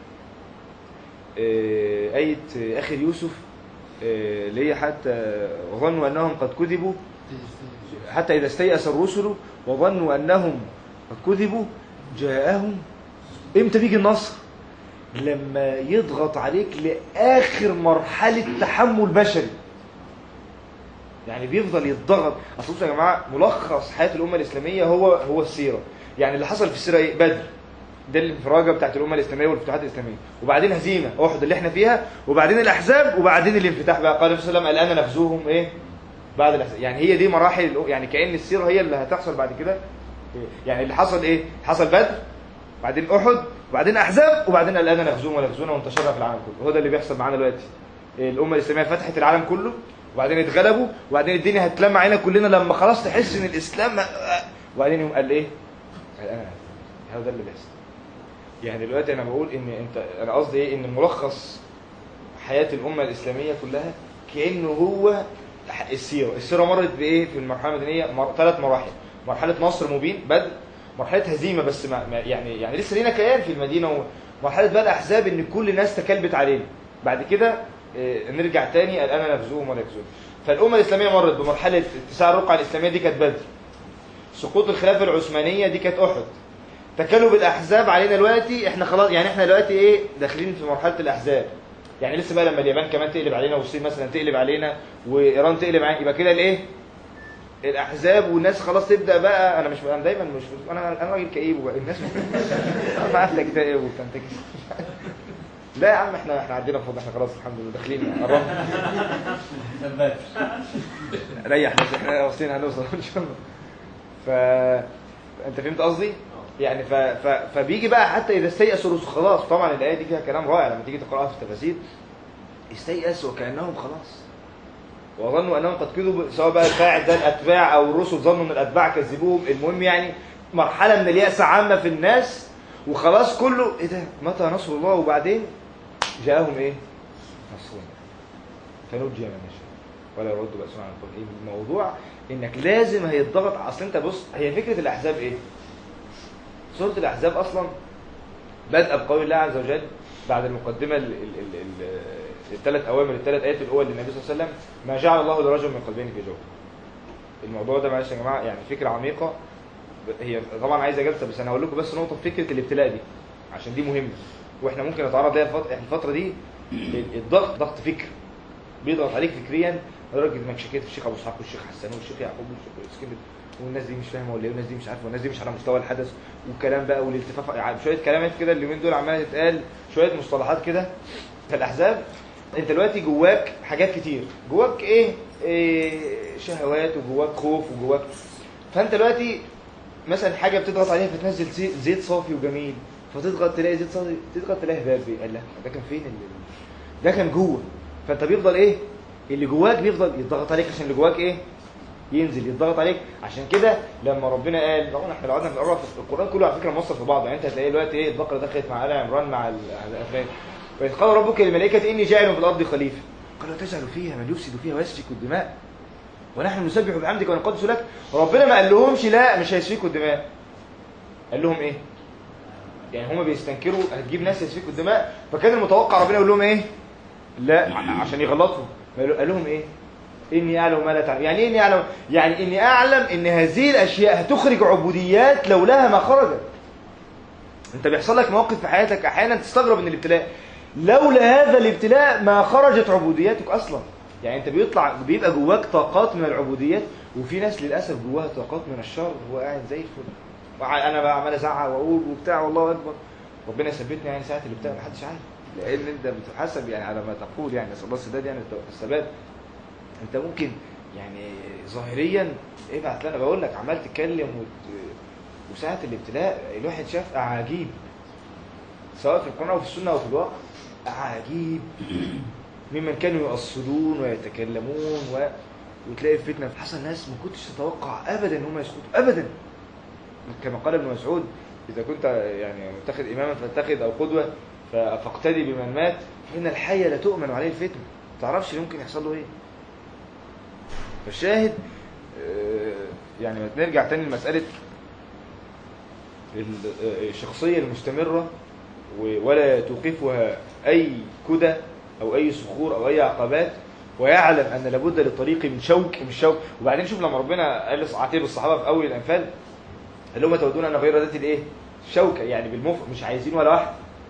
آه، آية آه، آخر يوسف آه، اللي هي حتى ظنوا أنهم قد كذبوا حتى إذا استيأس الرسل وظنوا أنهم قد كذبوا جاءهم إمتى بيجي النصر؟ لما يضغط عليك لآخر مرحلة تحمل بشري يعني بيفضل يتضغط اصل بصوا يا جماعه ملخص حياه الامه الاسلاميه هو هو السيره يعني اللي حصل في السيره ايه بدر ده الانفراجه بتاعت الامه الاسلاميه والفتوحات الاسلاميه وبعدين هزيمه احد اللي احنا فيها وبعدين الاحزاب وبعدين الانفتاح بقى قال النبي صلى الله عليه وسلم الان نغزوهم ايه بعد الاحزاب يعني هي دي مراحل الأ- يعني كان السيره هي اللي هتحصل بعد كده يعني اللي حصل ايه حصل بدر بعدين احد وبعدين احزاب وبعدين الان نغزوهم ونغزونا وانتشرنا في العالم كله هو ده اللي بيحصل معانا دلوقتي الامه الاسلاميه فتحت العالم كله وبعدين اتغلبوا وبعدين الدنيا هتلم علينا كلنا لما خلاص تحس ان الاسلام وبعدين يقوم قال ايه؟ قال انا هو ده اللي بيحصل يعني دلوقتي انا بقول ان انت انا قصدي ايه ان ملخص حياه الامه الاسلاميه كلها كانه هو السيره السيره مرت بايه في المرحله المدنيه مر... ثلاث مراحل مرحله نصر مبين بدء مرحله هزيمه بس ما ما- يعني يعني لسه لينا كيان في المدينه ومرحله بقى الاحزاب ان كل الناس تكلبت علينا بعد كده آه، نرجع تاني الان نغزوهم ولا يغزوهم فالامه الاسلاميه مرت بمرحله اتساع الرقعه الاسلاميه دي كانت بدر سقوط الخلافه العثمانيه دي كانت احد تكالب الاحزاب علينا دلوقتي احنا خلاص يعني احنا دلوقتي ايه داخلين في مرحله الاحزاب يعني لسه بقى لما اليابان كمان تقلب علينا والصين مثلا تقلب علينا وايران تقلب علينا يبقى كده الايه الاحزاب والناس خلاص تبدا بقى انا مش انا دايما مش انا انا راجل كئيب وبقى الناس انا عارف اكتئاب وبتنتكس لا يا عم احنا احنا عندنا فضل احنا خلاص الحمد لله داخلين قربنا ثبات ريح بس احنا واصلين هنوصل ان شاء الله ف انت فهمت قصدي يعني ف... ف... فبيجي بقى حتى اذا استيأسوا الرسل خلاص طبعا الايه دي فيها كلام رائع لما تيجي تقراها في التفاسير استيأسوا وكانهم خلاص وظنوا انهم قد كذبوا سواء بقى الفاعل ده الاتباع او الرسل ظنوا ان الاتباع كذبوهم المهم يعني مرحله من اليأس عامه في الناس وخلاص كله ايه ده متى نصر الله وبعدين جاءهم ايه نصرنا فنجي من نشاء ولا يرد بأسنا عن القول ايه الموضوع انك لازم هيتضغط اصل انت بص هي فكره الاحزاب ايه سوره الاحزاب اصلا بدأ بقول الله عز وجل بعد المقدمه ال- ال- ال- ال- الثلاث اوامر الثلاث ايات الاول للنبي صلى الله عليه وسلم ما جعل الله لرجل من قلبين في جوفه الموضوع ده معلش يا جماعه يعني فكره عميقه هي طبعا عايزه جلسه بس انا هقول لكم بس نقطه في فكره الابتلاء دي عشان دي مهمه واحنا ممكن نتعرض ليها الفت- الفتره دي الضغط ضغط فكر بيضغط عليك فكريا لدرجه انك شكيت في الشيخ ابو اسحاق والشيخ حسان والشيخ يعقوب والشيخ اسكندر والناس دي مش فاهمه ولا ايه والناس دي مش عارفه والناس دي مش على مستوى الحدث والكلام بقى والالتفاف يعني شويه كلامات كده اليومين دول عماله تتقال شويه مصطلحات كده في الاحزاب انت دلوقتي جواك حاجات كتير جواك ايه, إيه شهوات وجواك خوف وجواك فانت دلوقتي مثلا حاجه بتضغط عليها فتنزل زي- زيت صافي وجميل فتضغط تلاقي زيت صافي تضغط تلاقي هباب قال لك ده كان فين اللي ده كان جوه فانت بيفضل ايه اللي جواك بيفضل يضغط عليك عشان اللي جواك ايه ينزل يضغط عليك عشان كده لما ربنا قال طبعا احنا لو قعدنا نقرا في القران كله على فكره موصل في بعضه يعني انت هتلاقي دلوقتي ايه البقره دخلت مع ال عمران مع ال- الافلام فإذ قال ربك للملائكه اني جاعل في الارض خليفه قالوا تجعل فيها من يفسد فيها ويسفك الدماء ونحن نسبح بحمدك ونقدس لك ربنا ما قال لهمش لا مش هيسفكوا الدماء قال لهم ايه يعني هما بيستنكروا هتجيب ناس يسفكوا الدماء فكان المتوقع ربنا يقول لهم ايه لا عشان يغلطهم قال قال لهم ايه اني اعلم ما لا تعلم يعني ايه اني اعلم يعني اني اعلم ان هذه الاشياء هتخرج عبوديات لولاها ما خرجت انت بيحصل لك مواقف في حياتك احيانا تستغرب من الابتلاء لولا هذا الابتلاء ما خرجت عبودياتك اصلا يعني انت بيطلع بيبقى جواك طاقات من العبوديات وفي ناس للاسف جواها طاقات من الشر وهو قاعد زي الفل وع- انا بقى عمال ازعق واقول وبتاع والله اكبر ربنا يثبتني يعني ساعه الابتلاء محدش عارف لان انت بتحسب يعني على ما تقول يعني نسال الله السداد يعني الثبات انت ممكن يعني ظاهريا ابعت لنا بقول لك عمال تتكلم وت... وساعه الابتلاء الواحد شاف اعاجيب سواء في القران او في السنه او في الواقع اعاجيب ممن كانوا يؤصلون ويتكلمون و... وتلاقي في فتنه حصل ناس ما كنتش تتوقع ابدا ان هم يسقطوا ابدا كما قال ابن مسعود اذا كنت يعني متخذ اماما فاتخذ او قدوه ف- فاقتدي بمن مات فان الحي لا تؤمن عليه الفتنه ما تعرفش ممكن يحصل له ايه فالشاهد آه، يعني ما نرجع تاني لمساله ال- آه، الشخصيه المستمره و- ولا توقفها اي كدى او اي صخور او اي عقبات ويعلم ان لابد للطريق من شوك مش شوك وبعدين شوف لما ربنا قال عاتب الصحابه في اول الانفال قال لهم تودون ان غير ذات الايه الشوكه يعني بالمفرد مش عايزين ولا واحده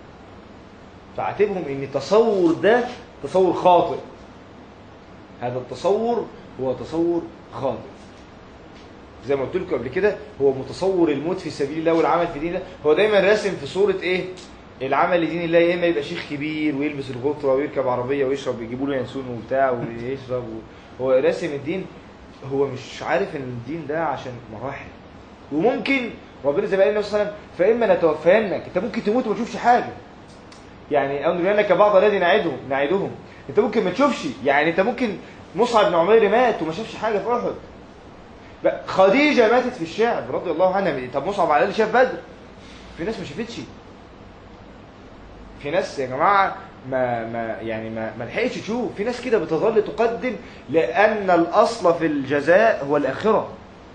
فعاتبهم ان التصور ده تصور خاطئ هذا التصور هو تصور خاطئ زي ما قلت لكم قبل كده هو متصور الموت في سبيل الله والعمل في دين الله هو دايما راسم في صوره ايه العمل لدين الله يا اما يبقى شيخ كبير ويلبس الغطره ويركب عربيه ويشرب يجيبوا له ينسون وبتاع ويشرب و... هو راسم الدين هو مش عارف ان الدين ده عشان مراحل وممكن ربنا زي ما قال النبي صلى الله عليه وسلم فاما نتوفينك انت ممكن تموت وما تشوفش حاجه يعني او نرينك بعض الذي نعدهم نعدهم انت ممكن ما تشوفش يعني انت ممكن مصعب بن عمير مات وما شافش حاجه في احد بقى خديجه ماتت في الشعب رضي الله عنها طب مصعب على الاقل شاف بدر في ناس ما شافتش في ناس يا جماعه ما ما يعني ما ما لحقتش تشوف في ناس كده بتظل تقدم لان الاصل في الجزاء هو الاخره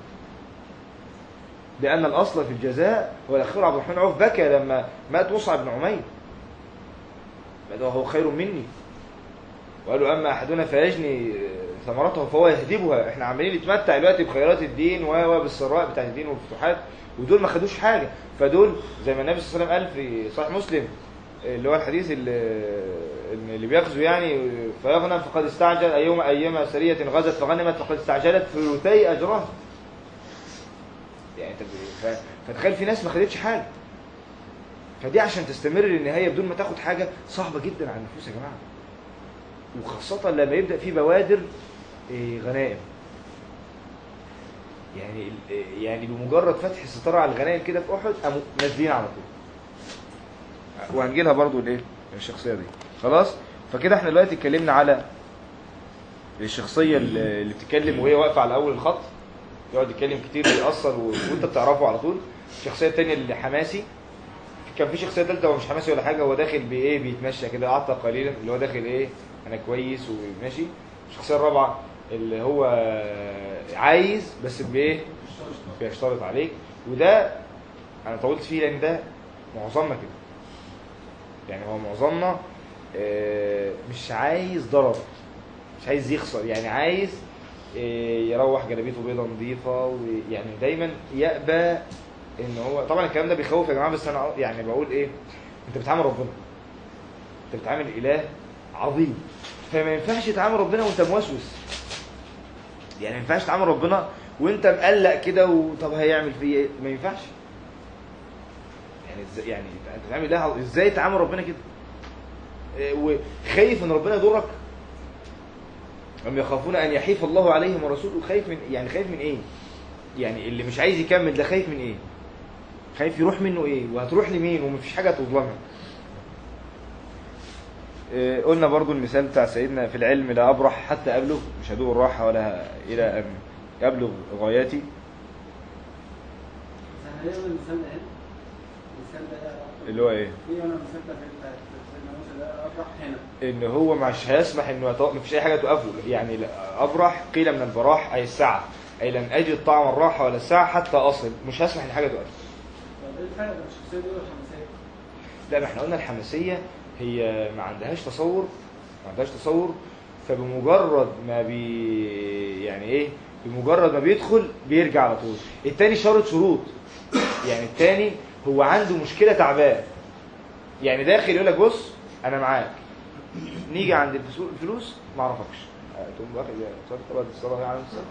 لان الاصل في الجزاء هو الاخره عبد الرحمن عوف بكى لما مات مصعب بن عمير قال هو خير مني وقالوا اما احدنا فيجني ثمرته فهو يهدبها احنا عمالين نتمتع دلوقتي بخيرات الدين و و بالسراء بتاعت الدين والفتوحات ودول ما خدوش حاجه فدول زي ما النبي صلى الله عليه وسلم قال في صحيح مسلم اللي هو الحديث اللي, اللي بيغزو يعني فيغنم فقد استعجل ايما ايما سريه غزت فغنمت فقد استعجلت ثلثي اجرها يعني انت ب- ف- فتخيل في ناس ما خدتش حاجه فدي عشان تستمر للنهايه بدون ما تاخد حاجه صعبه جدا على النفوس يا جماعه وخاصه لما يبدا في بوادر إيه، غنائم يعني ال- يعني بمجرد فتح الستاره على الغنائم كده في احد قاموا نازلين على طول وهنجي لها برضه الايه الشخصيه دي خلاص فكده احنا دلوقتي اتكلمنا على الشخصيه اللي اللي بتتكلم وهي واقفه على اول الخط يقعد يتكلم كتير ويأثر و- وانت بتعرفه على طول الشخصيه الثانيه اللي حماسي كان في شخصيه ثالثه هو مش حماسي ولا حاجه هو داخل بايه بيتمشى كده اعطى قليلا اللي هو داخل ايه انا كويس وماشي الشخصيه الرابعه اللي هو عايز بس بايه بيشترط عليك وده انا طولت فيه لان ده معظمنا كده يعني هو معظمنا آه، مش عايز ضرر مش عايز يخسر يعني عايز آه، يروح جلابيته بيضه نظيفه ويعني دايما يأبى ان هو طبعا الكلام ده بيخوف يا جماعه بس انا يعني بقول ايه انت بتعامل ربنا انت بتعامل اله عظيم فما ينفعش تعامل ربنا وانت موسوس يعني ما ينفعش تعامل ربنا وانت مقلق كده وطب هيعمل فيه ايه ما ينفعش يعني ازاي يعني انت بتعمل اله عظيم. ازاي تعامل ربنا كده إيه، وخايف ان ربنا يضرك هم يخافون ان يحيف الله عليهم ورسوله خايف من يعني خايف من ايه يعني اللي مش عايز يكمل ده خايف من ايه خايف يروح منه ايه وهتروح لمين ومفيش حاجه تظلمها إيه، قلنا برضو المثال بتاع سيدنا في العلم لا ابرح حتى ابلغ مش هدوء الراحه ولا الى ان ابلغ غاياتي هي المثال ده هنا المثال ده إيه؟ اللي هو ايه في انا المثال ده في بتاعت سيدنا موسى ده افرح هنا ان هو مش هيسمح انه يتو... مفيش اي حاجه توقفه يعني لا ابرح قيل من البراح اي السعه اي لن اجد طعم الراحه ولا السعه حتى اصل مش هسمح ان حاجه توقف طب ايه الفرق بين الشخصيه دي والحماسيه؟ لا ما احنا قلنا الحماسيه هي ما عندهاش تصور ما عندهاش تصور فبمجرد ما بي يعني ايه بمجرد ما بيدخل بيرجع على طول التاني شرط شروط يعني التاني هو عنده مشكله تعبان يعني داخل يقول لك بص انا معاك نيجي عند الفسو- الفلوس ما اعرفكش آه، تقوم واخد يا صلاه طبعا الصلاه على الصلاه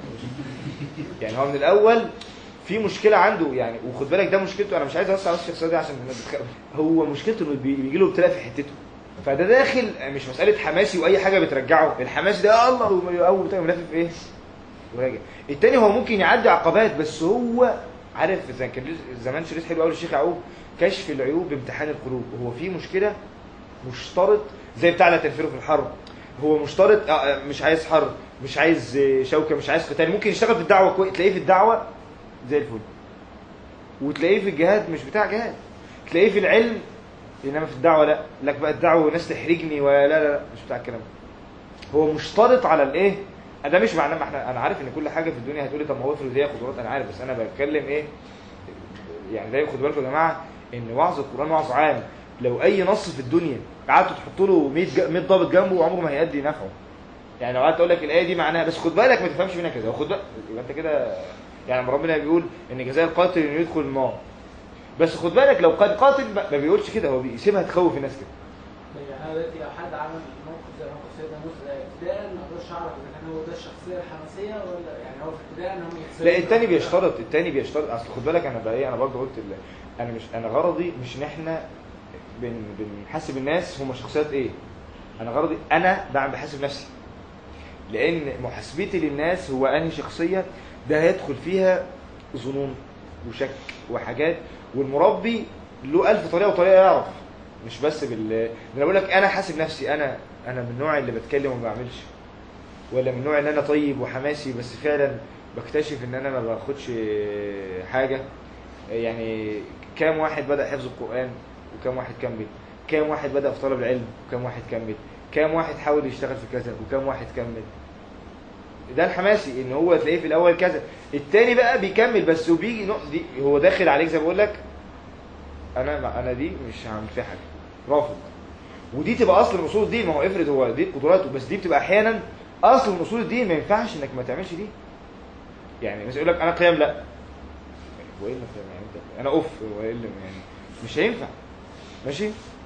يعني هو من الاول في مشكله عنده يعني وخد بالك ده مشكلته انا مش عايز اوسع بس الشخصيه دي عشان ما تتخ- هو مشكلته انه بي- بيجي له ابتلاء في حتته فده داخل مش مساله حماسي واي حاجه بترجعه الحماسي ده الله اول بتاع ملفف ايه وراجع التاني هو ممكن يعدي عقبات بس هو عارف زي كان ليه- زمان شريط حلو قوي للشيخ يعقوب كشف العيوب بامتحان القلوب هو في مشكله مشترط زي بتاع لا تنفروا في الحرب هو مشترط آه، آه، مش عايز حرب مش عايز آه، شوكه مش عايز قتال ممكن يشتغل في الدعوه كويس تلاقيه في الدعوه زي الفل وتلاقيه في الجهاد مش بتاع جهاد تلاقيه في العلم انما في الدعوه لا لك بقى الدعوه ناس تحرجني ولا لا لا مش بتاع الكلام ده. هو مشترط على الايه ده مش معناه ما احنا انا عارف ان كل حاجه في الدنيا هتقولي طب ما هو افرض هي قدرات انا عارف بس انا بتكلم ايه يعني دايما خدوا بالكم يا جماعه ان وعظ القران وعظ عام لو اي نص في الدنيا قعدتوا تحطوا له 100 ج- 100 ضابط جنبه عمره ما هيأدي نفعه يعني لو قعدت اقول لك الايه دي معناها بس خد بالك ما تفهمش منها كذا وخد بالك يبقى انت كده يعني لما ربنا بيقول ان جزاء القاتل انه يدخل النار بس خد بالك لو قد قاتل ما ما بيقولش كده هو بيسيبها تخوف الناس كده يعني انا دلوقتي لو حد عمل موقف زي موقف سيدنا موسى ده ابتداء ما اقدرش اعرف اذا كان هو ده الشخصيه الحماسيه ولا يعني هو في ابتداء ان هم يخسروا لا التاني بيشترط التاني بيشترط اصل خد بالك انا بقى ايه انا برضه قلت ال- انا مش انا غرضي مش ان احنا بن بنحاسب الناس هم شخصيات ايه انا غرضي انا بعمل بحاسب نفسي لان محاسبتي للناس هو انهي شخصيه ده هيدخل فيها ظنون وشك وحاجات والمربي له ألف طريقه وطريقه يعرف مش بس بال انا بقول لك انا حاسب نفسي انا انا من النوع اللي بتكلم وما بعملش ولا من النوع ان انا طيب وحماسي بس فعلا بكتشف ان انا ما باخدش حاجه يعني كام واحد بدا حفظ القران وكام واحد كمل كام واحد بدا في طلب العلم وكام واحد كمل كام واحد حاول يشتغل في كذا وكام واحد كمل ده الحماسي ان هو تلاقيه في الاول كذا التاني بقى بيكمل بس وبيجي نق- دي هو داخل عليك زي ما بقول لك انا انا دي مش هعمل فيها حاجه رافض ودي تبقى اصل من اصول الدين ما هو افرض هو دي قدراته بس دي بتبقى احيانا اصل من اصول الدين ما ينفعش انك ما تعملش دي يعني مثلا يقول لك انا قيام لا هو ايه اللي قيام يعني انت انا اوف هو ايه اللي يعني مش هينفع ماشي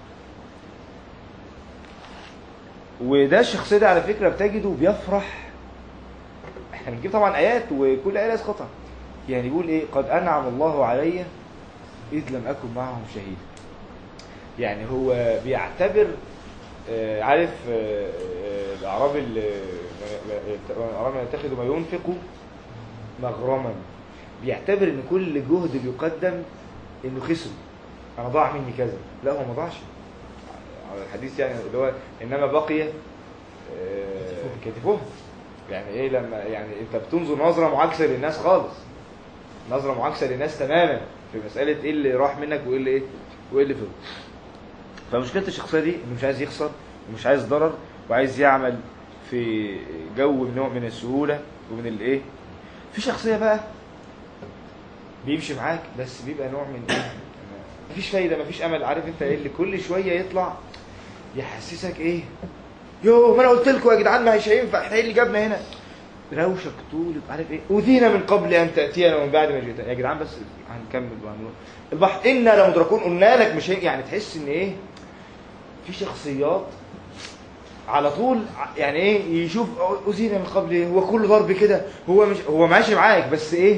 وده الشخصيه ده على فكره بتجده بيفرح احنا بنجيب طبعا ايات وكل ايه لها اسقطها يعني بيقول ايه قد انعم الله علي اذ لم اكن معهم شهيدا يعني هو بيعتبر آه، عارف آه، آه، الاعراب اللي الاعراب يتخذوا ما ينفق مغرما بيعتبر ان كل جهد بيقدم انه خسر انا ضاع مني كذا لا هو ما ضاعش على الحديث يعني اللي هو انما بقي آه، كتفهم يعني ايه لما يعني انت بتنظر نظره معاكسه للناس خالص نظره معاكسه للناس تماما في مساله ايه اللي راح منك وايه اللي ايه وايه اللي فضل فمشكله الشخصيه دي انه مش عايز يخسر ومش عايز ضرر وعايز يعمل في جو من نوع من السهوله ومن الايه في شخصيه بقى بيمشي معاك بس بيبقى نوع من ايه مفيش فايده مفيش امل عارف انت ايه اللي كل شويه يطلع يحسسك ايه يو ما انا قلت لكم يا جدعان ما مش هينفع احنا ايه اللي جابنا هنا روشك طول عارف ايه اوذينا من قبل ان تاتينا ومن بعد ما جئتنا يا جدعان بس هنكمل وهنروح البحر انا لمدركون قلنا لك مش هي... يعني تحس ان ايه في شخصيات على طول يعني ايه يشوف اوذينا من قبل إيه؟ هو كل ضرب كده هو مش هو ماشي معاك بس ايه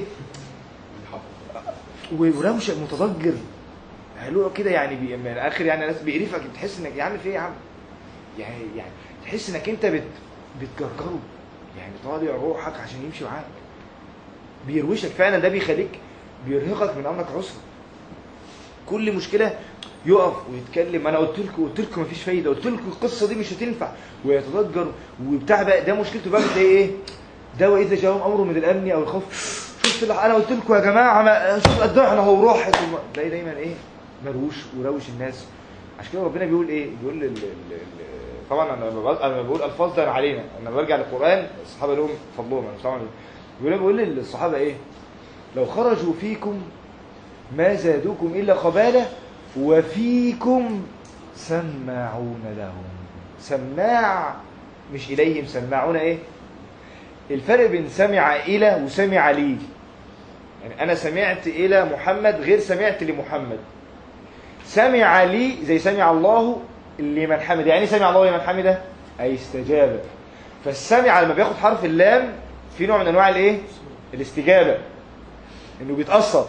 وروشه متضجر حلوه كده يعني بي... من الاخر يعني ناس بيقرفك بتحس انك يا عم في ايه يا عم يعني يعني تحس انك انت بت بتجرجره يعني طالع روحك عشان يمشي معاك بيروشك فعلا ده بيخليك بيرهقك من امرك عسر كل مشكله يقف ويتكلم انا قلت لكم قلت لكم مفيش فايده قلت لكم القصه دي مش هتنفع ويتضجر وبتاع بقى ده مشكلته بقى بتلاقي ايه ده واذا جاءهم امر من الامن او الخوف شفت اللي انا قلت لكم يا جماعه ما شوف الضعنا اهو راحت وما- تلاقي دايما ايه مروش وروش الناس عشان كده ربنا بيقول ايه بيقول لل... لل... لل- طبعا انا لما بقول- انا لما بقول الفاظ ده علينا انا برجع للقران الصحابه لهم فضلهم انا طبعا بيقول بيقول للصحابه ايه لو خرجوا فيكم ما زادوكم الا خباله وفيكم سماعون لهم سماع مش اليهم سماعون ايه الفرق بين سمع الى وسمع لي يعني انا سمعت الى محمد غير سمعت لمحمد سمع لي زي سمع الله لمن حمد يعني إيه سمع الله لمن حمده اي استجاب فالسمع لما بياخد حرف اللام في نوع من انواع الايه الاستجابه انه بيتاثر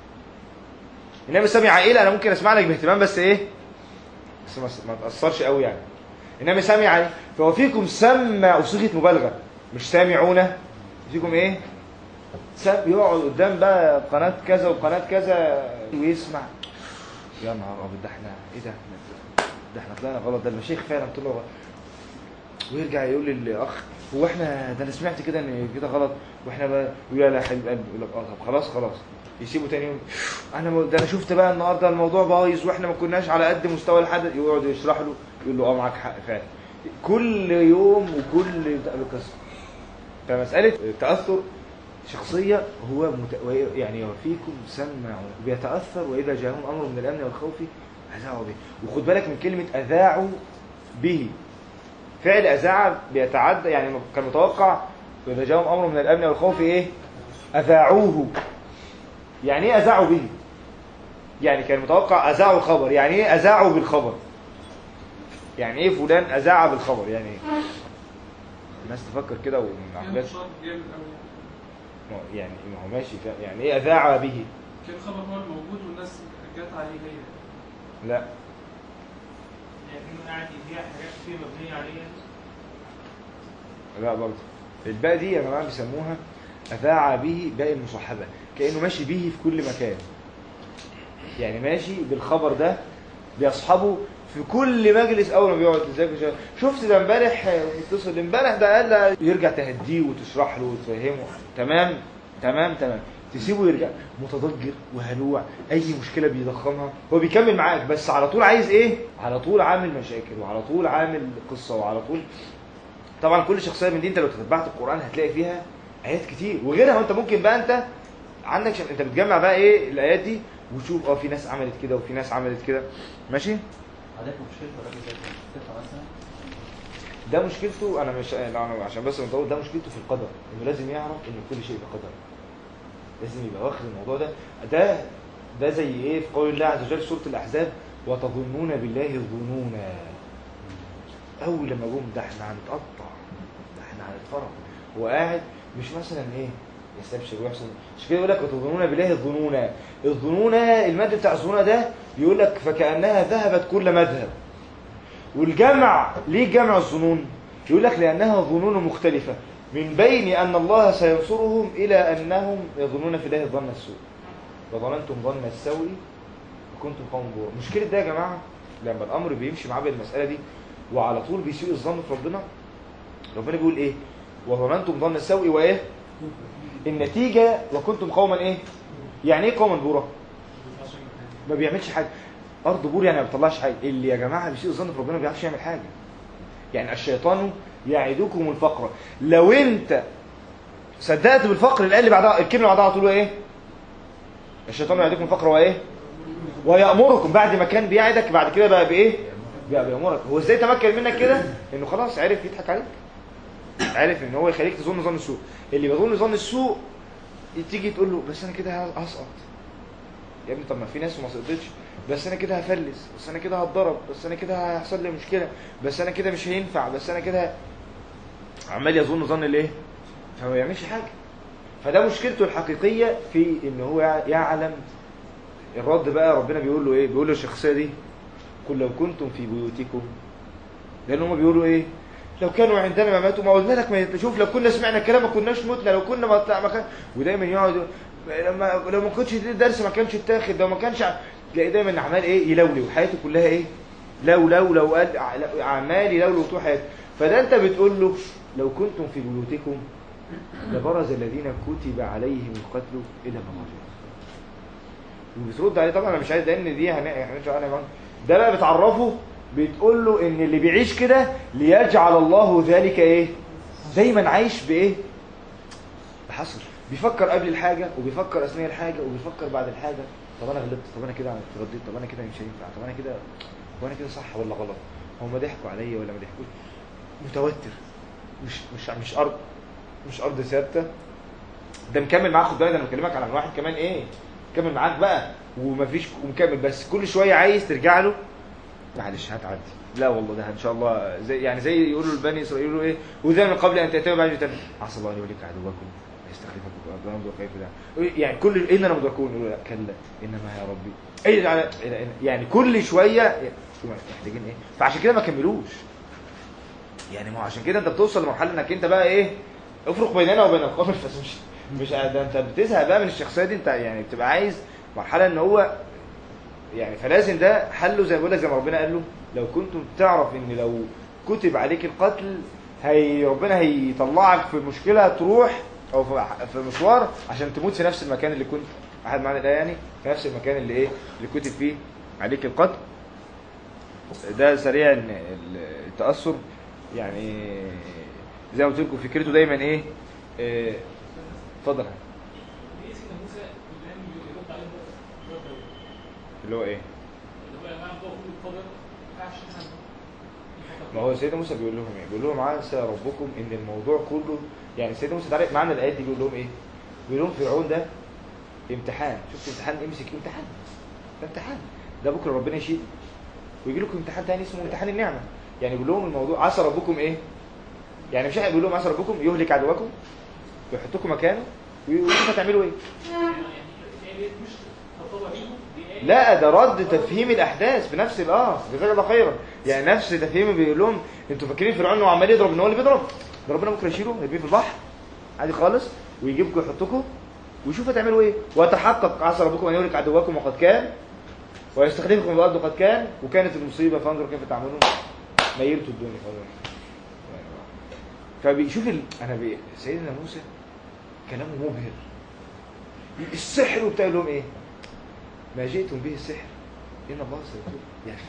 انما سمع الى انا ممكن اسمع لك باهتمام بس ايه بس ما ما تاثرش قوي يعني انما سمع فهو فيكم سمع وصيغه مبالغه مش سامعون فيكم ايه سم يقعد قدام بقى قناه كذا وقناه كذا ويسمع يا نهار ابيض ده احنا ايه ده احنا ده احنا طلعنا غلط ده المشايخ فعلا طلعوا غلط ويرجع يقول للاخ هو احنا ده انا سمعت كده ان كده غلط واحنا بقى يقول لا لا يا حبيب قلبي يقول لك اه طب خلاص خلاص يسيبه تاني يوم انا م- ده انا شفت بقى النهارده الموضوع بايظ واحنا ما كناش على قد مستوى الحدث يقعد يشرح له يقول له اه معاك حق فعلا كل يوم وكل بتاع قصه فمساله تاثر شخصيه هو مت... يعني وفيكم سمعوا بيتاثر واذا جاءهم امر من الامن والخوف اذاعوا به وخد بالك من كلمه اذاعوا به فعل اذاع بيتعدى يعني كان متوقع واذا جاءهم امر من الامن والخوف ايه اذاعوه يعني ايه اذاعوا به يعني كان متوقع اذاعوا الخبر يعني ايه اذاعوا بالخبر يعني ايه فلان اذاع بالخبر يعني ايه الناس تفكر كده ومن كان عقلات شرط جامد قوي ما هو يعني ما هو ماشي فا- يعني ايه اذاع به كان الخبر هو الموجود والناس جت عليه هي لا يعني كأنه قاعد يبيع حاجات كتير مبنية عليها لا برضه الباء دي يا جماعه بيسموها اذاع به باء المصاحبه كانه ماشي به في كل مكان يعني ماشي بالخبر ده بيصحبه في كل مجلس اول ما بيقعد ازيك يا شباب؟ شفت ده امبارح آه، اتصل امبارح ده قال له يرجع تهديه وتشرح له وتفهمه تمام تمام تمام تسيبه يرجع متضجر وهلوع اي مشكله بيضخمها هو بيكمل معاك بس على طول عايز ايه على طول عامل مشاكل وعلى طول عامل قصه وعلى طول طبعا كل شخصيه من دي انت لو تتبعت القران هتلاقي فيها ايات كتير وغيرها وانت ممكن بقى انت عندك شف... انت بتجمع بقى ايه الايات دي وتشوف اه في ناس عملت كده وفي ناس عملت كده ماشي عليكم مشكلة الراجل ده كان ثقة مثلا ده مشكلته انا مش لا، أنا عشان بس نطول ده مشكلته في القدر انه لازم يعرف ان كل شيء بقدر لازم يبقى واخد الموضوع ده ده ده زي ايه في قول الله عز وجل في سوره الاحزاب وتظنون بالله الظنونا اول لما جم ده احنا هنتقطع ده احنا هنتفرق هو قاعد مش مثلا ايه يستبشر ويحصل مش كده يقول لك وتظنون بالله الظنونا الظنونا المد بتاع الظنونا ده يقول لك فكانها ذهبت كل مذهب والجمع ليه جمع الظنون يقول لك لانها ظنون مختلفه من بين ان الله سينصرهم الى انهم يظنون في الله ظن السوء وظننتم ظن السوء وكنتم قوم بورا مشكله ده يا جماعه لما الامر بيمشي معاه بالمساله دي وعلى طول بيسيء الظن في ربنا ربنا بيقول ايه وظننتم ظن السوء وايه النتيجه وكنتم قوما ايه يعني ايه قوما بورا ما بيعملش حاجه ارض بور يعني ما بيطلعش حاجه اللي يا جماعه بيسيء الظن في ربنا ما بيعرفش يعمل حاجه يعني الشيطان يعدكم الفقر لو انت صدقت بالفقر الايه اللي بعدها الكلمه اللي بعدها على طول ايه الشيطان يعدكم الفقر وايه ويامركم بعد ما كان بيعدك بعد كده بقى بايه بقى بيامرك هو ازاي تمكن منك كده انه خلاص عرف يضحك عليك عارف ان هو يخليك تظن ظن السوء اللي بيظن ظن السوء تيجي تقول له بس انا كده هسقط يا ابني طب ما في ناس وما سقطتش بس انا كده هفلس بس انا كده هتضرب بس انا كده هيحصل لي مشكله بس انا كده مش هينفع بس انا كده عمال يظن ظن الايه فما بيعملش حاجه فده مشكلته الحقيقيه في ان هو يعلم الرد بقى ربنا بيقول له ايه بيقول له الشخصيه دي قل لو كنتم في بيوتكم لان هم بيقولوا ايه لو كانوا عندنا ما ماتوا ما قلنا لك ما شوف لو كنا سمعنا الكلام ما كناش متنا لو كنا ما طلع ما كان ودايما يقعد لما لو ما كنتش دي الدرس ما كانش اتاخد لو ما كانش ع- تلاقي دايما عمال ايه يلولو حياته كلها ايه لو لو لو قال ع- عمال يلولو طول حياته فده انت بتقول له لو كنتم في بيوتكم لبرز الذين كتب عليهم القتل الى مضاجعهم وبترد عليه طبعا انا مش عايز لان دي هن- هنرجع عليها بعد. ده بقى بتعرفه بتقول له ان اللي بيعيش كده ليجعل الله ذلك ايه دايما عايش بايه بحصر بيفكر قبل الحاجه وبيفكر اثناء الحاجه وبيفكر بعد الحاجه طب انا غلطت طب انا كده اترديت طب انا كده مش هينفع طب انا كده هو انا كده صح ولا غلط هم ضحكوا عليا ولا ما ضحكوش متوتر مش مش مش ارض مش ارض ثابته ده مكمل معاك خد بالك انا بكلمك على واحد كمان ايه مكمل معاك بقى ومفيش ومكمل بس كل شويه عايز ترجع له معلش هتعدي لا والله ده ان شاء الله زي يعني زي يقولوا لبني اسرائيل يقولوا ايه وذا من قبل ان تاتوا بعد تاتوا عسى الله ان يوليك عدوكم يستخلفكم وينظر كيف ده يعني كل اننا مدركون يقولوا لا كلا انما يا ربي اي على- يعني كل شويه شو محتاجين ايه فعشان كده ما كملوش يعني ما هو عشان كده انت بتوصل لمرحله انك انت بقى ايه افرق بيننا وبين القوم بس مش مش ده انت بتزهق بقى من الشخصيه دي انت يعني بتبقى عايز مرحله ان هو يعني فلازم ده حله زي ما بقول لك زي ما ربنا قال له لو كنتم تعرف ان لو كتب عليك القتل هي ربنا هيطلعك في مشكله تروح او في في مشوار عشان تموت في نفس المكان اللي كنت احد معنى الايه يعني في نفس المكان اللي ايه اللي كتب فيه عليك القتل ده سريع ان التاثر يعني زي ما قلت لكم فكرته دايما ايه إيه، اتفضل ليه سيدنا موسى الان يرد عليه الرد ده؟ اللي هو ايه اللي هو يا جماعه ده كله القدر ما ينفعش احنا نفكر ما هو سيدنا موسى بيقول لهم ايه بيقول لهم عسى ربكم ان الموضوع كله يعني سيدنا موسى تعرف معنى الايات دي بيقول لهم ايه بيقول لهم فرعون ده امتحان شفت امتحان امسك امتحان ده امتحان ده بكره ربنا يشيل ويجي لكم امتحان تاني اسمه امتحان النعمه يعني بيقول لهم الموضوع عسى ربكم ايه يعني مش احنا بيقول لهم عسى ربكم يهلك عدوكم ويحطكم مكانه ويشوف هتعملوا ايه يعني يعني دي مش خطابه ليهم دي ايه لا ده رد تفهيم الاحداث بنفس اه جزاك الله خيرا يعني نفس تفهيم بيقول لهم انتوا فاكرين فرعون انه عمال يضرب ان هو اللي بيضرب ده ربنا بكره يشيله يرميه في البحر عادي خالص ويجيبكم يحطكم ويشوف هتعملوا ايه وتحقق عسى ربكم ان يهلك عدوكم وقد كان ويستخلفكم في الارض وقد كان وكانت المصيبه فانظروا كيف تعملون نيلتوا الدنيا خلاص فبيشوف ال... انا بي... سيدنا موسى كلامه مبهر السحر وبتاع لهم ايه ما جئتم به السحر ان الله سيطول يعني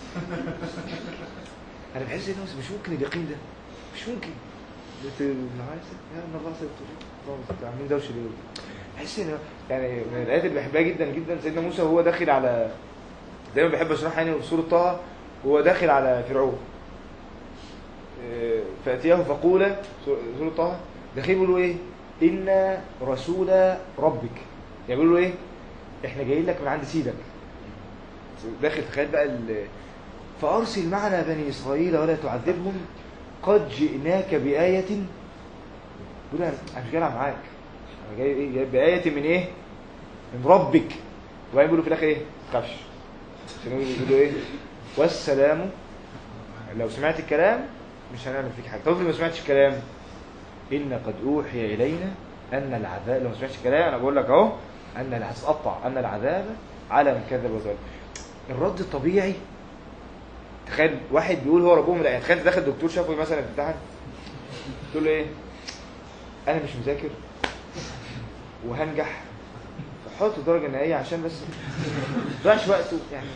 انا بحس ان هو مش ممكن اليقين ده مش ممكن بت- معايا سحر؟ يا ان الله سيطول الله سيطول. عاملين دوشه ليه بحس ان يعني من الايات اللي بحبها جدا جدا سيدنا موسى وهو داخل على دايما بحب اشرحها يعني في سوره طه وهو داخل على فرعون آه، فاتياه فقولا سورة طه داخلين بيقولوا ايه إنا رسول ربك يعني بيقولوا ايه احنا جايين لك من عند سيدك داخل تخيل بقى ال... فأرسل معنا بني إسرائيل ولا تعذبهم قد جئناك بآية بيقول أنا أنا مش جاي ألعب معاك أنا جاي إيه جاي بآية من إيه؟ من ربك وبعدين بيقولوا في الآخر إيه؟ ما تخافش عشان يقولوا إيه؟ والسلام لو سمعت الكلام مش هنعمل فيك حاجة طب افرض ما سمعتش الكلام إن قد أوحي إلينا أن العذاب لو ما سمعتش الكلام أنا بقول لك أهو أن الع- هتقطع أن العذاب على من كذب وظلم الرد الطبيعي تخيل واحد بيقول هو ربهم لا يعني تخيل داخل دكتور شافه مثلا في امتحان تقول له ايه انا مش مذاكر وهنجح فحط درجه نهائيه عشان بس ما تضيعش وقته يعني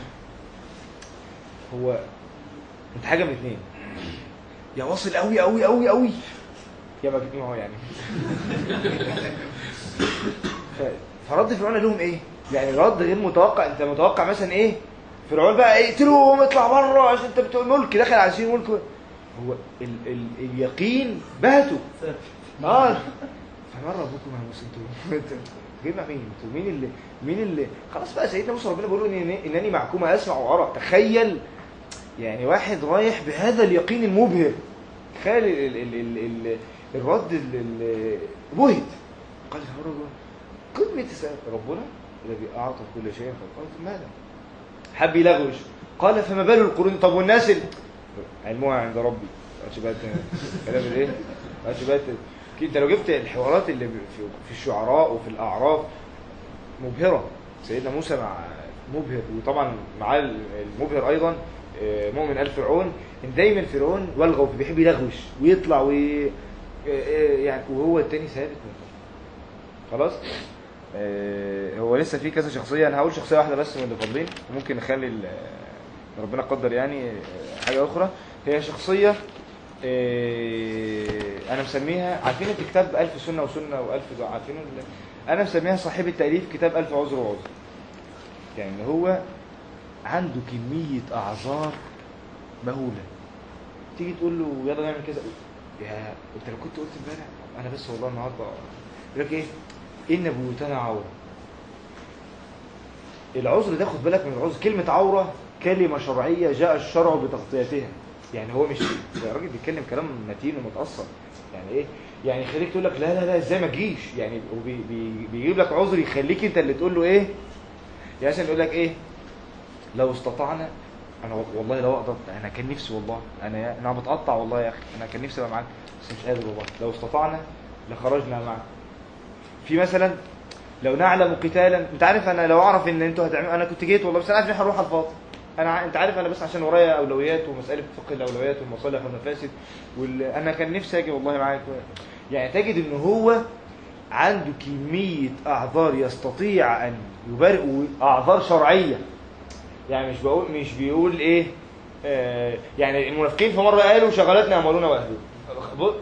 هو انت حاجه من اتنين يا واصل قوي قوي قوي قوي يا مجنون هو يعني ف- فرد فرعون قال لهم ايه يعني رد غير متوقع انت متوقع مثلا ايه فرعون بقى ايه اقتلوهم اطلع بره عشان انت بتقول ملك داخل على سين ملك هو ال ال اليقين بهته اه فمن ربكم يا موسى انتوا انتوا جايين مع مين انتوا مين اللي مين اللي خلاص بقى سيدنا موسى ربنا بيقول له إنني- انني معكم اسمع وارى تخيل يعني واحد رايح بهذا اليقين المبهر تخيل ال ال ال ال الرد ال- ال- بهت قال له رجل كل ما تسأل ربنا الذي أعطى كل شيء خلقه ثم هذا حب يلغوش قال فما بال القرون طب والناس ال- علمها عند ربي مش بقى كلام الايه مش بقى انت لو جبت الحوارات اللي في في الشعراء وفي الاعراف مبهره سيدنا موسى مع مبهر وطبعا معاه المبهر ايضا آه، مؤمن ال فرعون ان دايما فرعون والغوا بيحب يلغوش ويطلع وي آه، آه، يعني وهو التاني ثابت منتظر خلاص آه، هو لسه في كذا شخصيه انا هقول شخصيه واحده بس من اللي فاضلين وممكن نخلي ال- ربنا قدر يعني آه، حاجه اخرى هي شخصيه آه، انا مسميها عارفين انت كتاب الف سنه وسنه والف دعاء عارفين ال- انا مسميها صاحب التاليف كتاب الف عذر وعذر يعني هو عنده كميه اعذار مهوله تيجي تقول له يلا نعمل كذا يا انت لو كنت قلت امبارح انا بس والله النهارده يقول لك ايه ان بيوتنا عوره العذر ده خد بالك من العذر كلمه عوره كلمه شرعيه جاء الشرع بتغطيتها يعني هو مش ده راجل بيتكلم كلام متين ومتاصل يعني ايه يعني يخليك تقول لك لا لا لا ازاي ما تجيش يعني هو بي بي بيجيب لك عذر يخليك انت اللي تقول له ايه يعني مثلا يقول لك ايه لو استطعنا انا وال- والله لو اقدر انا كان نفسي والله انا انا بتقطع والله يا اخي انا كان نفسي ابقى معاك بس مش قادر والله لو استطعنا لخرجنا معك في مثلا لو نعلم قتالا انت عارف انا لو اعرف ان انتوا هتعملوا انا كنت جيت والله بس انا عارف ان احنا هنروح على الفاضي انا ع- انت عارف انا بس عشان ورايا اولويات ومساله فقه الاولويات والمصالح والمفاسد وال... انا كان نفسي اجي والله معاك يعني تجد ان هو عنده كميه اعذار يستطيع ان يبرئ اعذار شرعيه يعني مش بقول مش بيقول ايه آه يعني المنافقين في مره قالوا شغلتنا اموالنا واهلنا بص،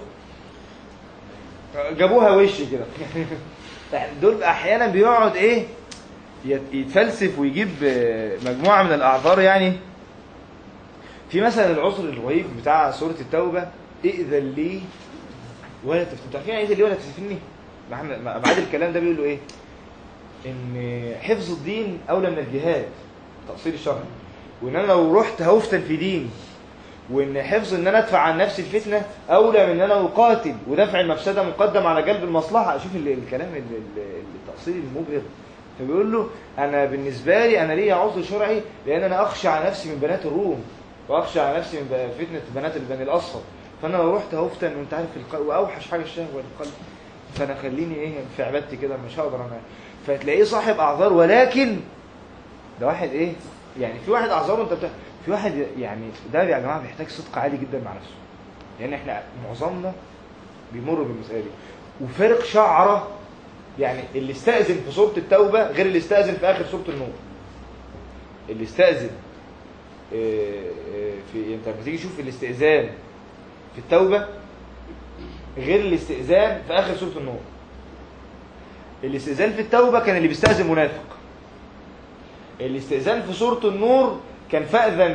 جابوها وش كده يعني دول احيانا بيقعد ايه يت- يتفلسف ويجيب آه، مجموعه من الاعذار يعني في مثلا العذر الرهيب بتاع سوره التوبه ائذن لي ولا تفتن انتوا عارفين يعني ايه ائذن لي ولا تفتني محمد- بعد الكلام ده بيقول له ايه ان حفظ الدين اولى من الجهاد تأصيل الشرع وان انا لو رحت هفتن في دين وان حفظ ان انا ادفع عن نفسي الفتنه اولى من ان انا اقاتل ودفع المفسده مقدم على جلب المصلحه شوف ال- الكلام ال- ال- التأصيل المبهر فبيقول له انا بالنسبه لي انا ليا عذر شرعي لان انا اخشى على نفسي من بنات الروم واخشى على نفسي من ب- فتنه بنات البني الاصفر فانا لو رحت هفتن وانت عارف الق... واوحش حاجه الشهوه القلب فانا خليني ايه في عبادتي كده مش هقدر انا فتلاقيه صاحب اعذار ولكن ده واحد ايه يعني في واحد اعذاره انت بتاع في واحد يعني ده يا جماعه بيحتاج صدق عالي جدا مع نفسه لان احنا معظمنا بيمر بالمساله دي وفارق شعره يعني اللي استأذن في سورة التوبة غير اللي استأذن في آخر سورة النور اللي استأذن آه، آه، في انت لما تيجي تشوف الاستئذان في التوبة غير الاستئذان في آخر سورة النور الاستئذان في التوبة كان اللي بيستأذن منافق الاستئذان في سورة النور كان فأذن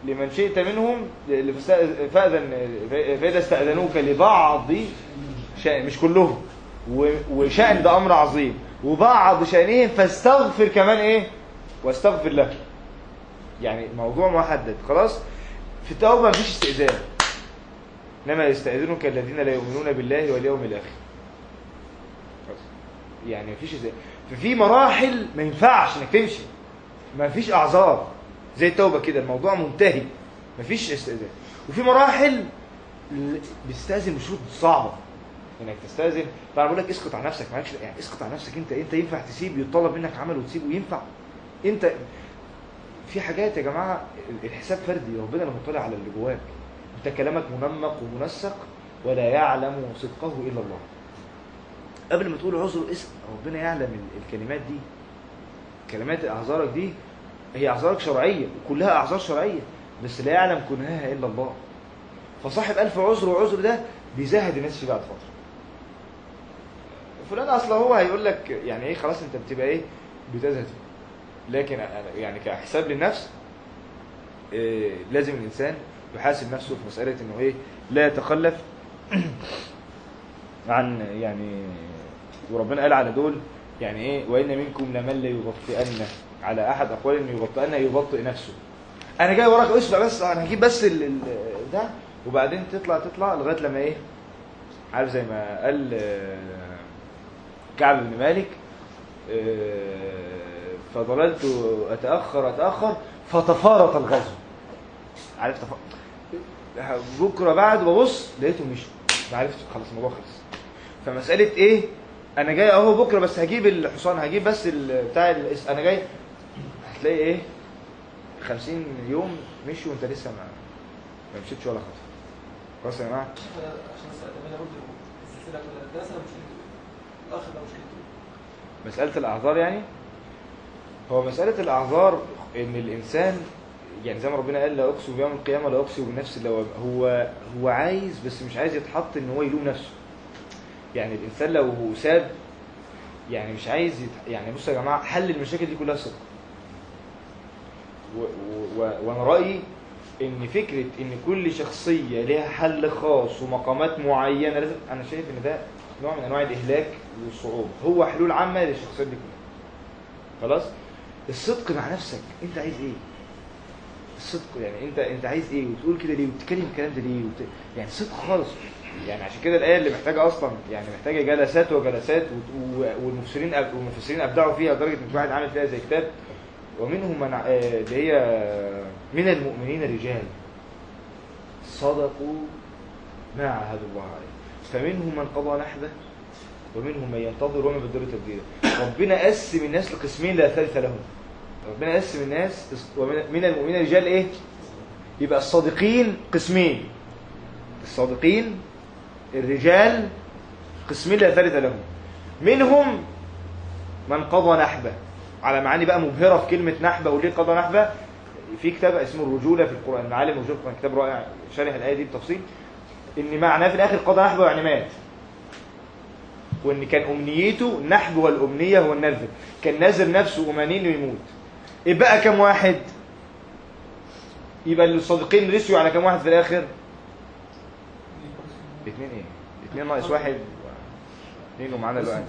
لمن شئت منهم ل- فاست- فاذن فاذا استاذنوك لبعض شأن مش كلهم و- وشأن ده امر عظيم وبعض شأنهم فاستغفر كمان ايه واستغفر له يعني موضوع محدد خلاص في التوبه مفيش استئذان انما يستأذنك الذين لا يؤمنون بالله واليوم الاخر خلاص. يعني مفيش استئذان ففي مراحل ما ينفعش انك تمشي ما فيش اعذار زي التوبه كده الموضوع منتهي ما فيش استئذان وفي مراحل ل- بتستأذن بشروط صعبه انك تستأذن طبعا بقول لك اسقط على نفسك معلش يعني اسقط على نفسك انت انت ينفع تسيب يطلب منك عمل وتسيبه ينفع انت في حاجات يا جماعه الحساب فردي ربنا اللي مطلع على اللي جواك انت كلامك منمق ومنسق ولا يعلم صدقه الا الله قبل ما تقول عذر اسم ربنا يعلم ال- الكلمات دي كلمات اعذارك دي هي اعذارك شرعيه وكلها اعذار شرعيه بس لا يعلم كنهاها الا الله فصاحب الف عذر وعذر ده بيزهد الناس فيه بعد فتره فلان اصلا هو هيقول لك يعني ايه خلاص انت بتبقى ايه بتزهد فيه. لكن أنا- يعني كحساب للنفس إيه لازم الانسان يحاسب نفسه في مساله انه ايه لا يتخلف عن يعني وربنا قال على دول يعني ايه وان منكم لمن لا يبطئن على احد اقوال انه يبطئن يبطئ نفسه انا جاي وراك اسمع بس انا هجيب بس ال ال ده وبعدين تطلع تطلع لغايه لما ايه عارف زي ما قال آه، كعب بن مالك آه، فظللت اتاخر اتاخر فتفارط الغزو عارف تف... بكره بعد ببص لقيته مشوا ما عرفت خلاص الموضوع خلص فمساله ايه انا جاي اهو بكره بس هجيب الحصان هجيب بس ال- بتاع ال- انا جاي هتلاقي ايه 50 يوم مشي وانت لسه ما ما مشيتش ولا خطوه خلاص يا جماعه عشان استخدمها برضه السلسله كلها ده مثلا مشكلته الاخ ده مشكلته مسألة الأعذار يعني هو مسألة الأعذار إن الإنسان يعني زي ما ربنا قال لا أقسم بيوم القيامة لا أقسم بالنفس اللوامة هو هو عايز بس مش عايز يتحط إن هو يلوم نفسه يعني الإنسان لو هو ساب يعني مش عايز يت... يعني بصوا يا جماعة حل المشاكل دي كلها صدق و... و... و... وأنا رأيي إن فكرة إن كل شخصية ليها حل خاص ومقامات معينة لازم أنا شايف إن ده نوع من انواع الاهلاك والصعوبه هو حلول عامه للشخصيات دي كلها خلاص الصدق مع نفسك انت عايز ايه الصدق يعني انت انت عايز ايه وتقول كده ليه وتتكلم الكلام ده ليه وت... يعني صدق خالص يعني عشان كده الايه اللي محتاجه اصلا يعني محتاجه جلسات وجلسات و... و... والمفسرين أب... والمفسرين ابدعوا فيها لدرجه ان في واحد عامل فيها زي كتاب ومنهم من ع- آه، اللي هي من المؤمنين رجال صدقوا ما عاهدوا الله عليه فمنهم من قضى نحبه ومنهم من ينتظر وما بدلوا تبديلا ربنا قسم الناس لقسمين لا ثالث لهم ربنا قسم الناس ومن من المؤمنين رجال ايه يبقى الصادقين قسمين الصادقين الرجال قسمين لا ثالث لهم منهم من قضى نحبه على معاني بقى مبهره في كلمه نحبه وليه قضى نحبه في كتاب اسمه الرجوله في القران معالم الرجوله في القرآن، كتاب رائع شارح الايه دي بتفصيل ان معناه في الاخر قضى نحبه يعني مات وان كان امنيته النحب والامنيه هو النذر كان ناذر نفسه امانين ويموت يبقى كم واحد يبقى الصادقين رسيوا على كم واحد في الاخر اثنين ايه اثنين ناقص واحد اثنين ومعانا دلوقتي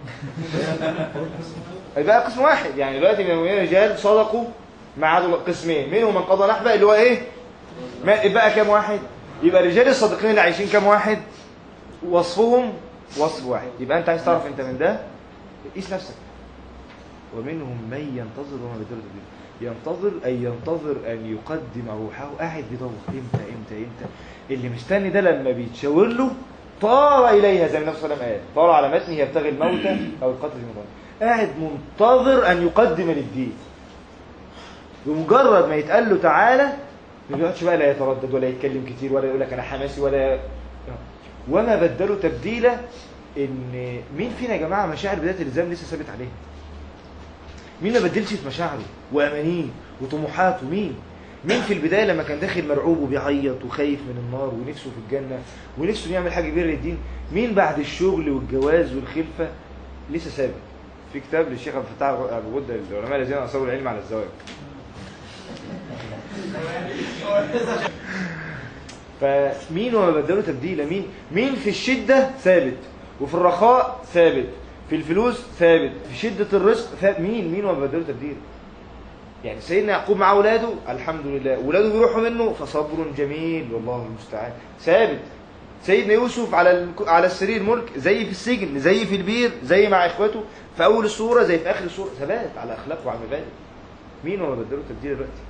يبقى قسم واحد يعني دلوقتي من المؤمنين رجال صدقوا ما عادوا قسمين منهم من قضى نحبه اللي هو ايه ما يبقى كم واحد يبقى رجال الصادقين اللي عايشين كم واحد وصفهم وصف واحد يبقى انت عايز تعرف انت من ده قيس نفسك ومنهم من ينتظر وما بدل تبديل ينتظر أي ينتظر أن يقدم روحه قاعد بيدور إمتى إمتى إمتى اللي مستني ده لما بيتشاور له طار إليها زي ما النبي صلى الله عليه وسلم قال طار على متنه يبتغي الموت أو القتل في مضان قاعد منتظر أن يقدم للدين بمجرد ما يتقال له تعالى ما بيقعدش بقى لا يتردد ولا يتكلم كتير ولا يقول لك أنا حماسي ولا وما بدلوا تبديلا ان مين فينا يا جماعه مشاعر بدايه الالزام لسه ثابت عليها مين ما بدلش في مشاعره وامانيه وطموحاته مين مين في البدايه لما كان داخل مرعوب وبيعيط وخايف من النار ونفسه في الجنه ونفسه يعمل حاجه كبيره للدين مين بعد الشغل والجواز والخلفه لسه ثابت في كتاب للشيخ عبد الفتاح ابو غده العلماء الذين اصروا العلم على الزواج فمين وما بدلوا تبديلا مين مين في الشدة ثابت وفي الرخاء ثابت في الفلوس ثابت في شدة الرزق ثابت مين مين وما بدلوا تبديلا يعني سيدنا يعقوب مع اولاده الحمد لله اولاده بيروحوا منه فصبر جميل والله المستعان ثابت سيدنا يوسف على الك- على السرير ملك زي في السجن زي في البير زي مع اخواته في اول السوره زي في اخر السوره ثبات على اخلاق وعلى مبادئ مين وما بدلوا تبديل دلوقتي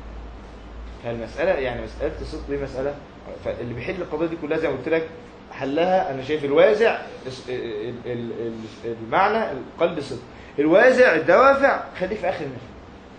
فالمساله يعني مساله الصدق دي مساله فاللي بيحل القضيه دي كلها زي ما قلت لك حلها انا شايف الوازع الس- ال- ال- ال- المعنى القلب صدق الوازع الدوافع خليه في اخر النجم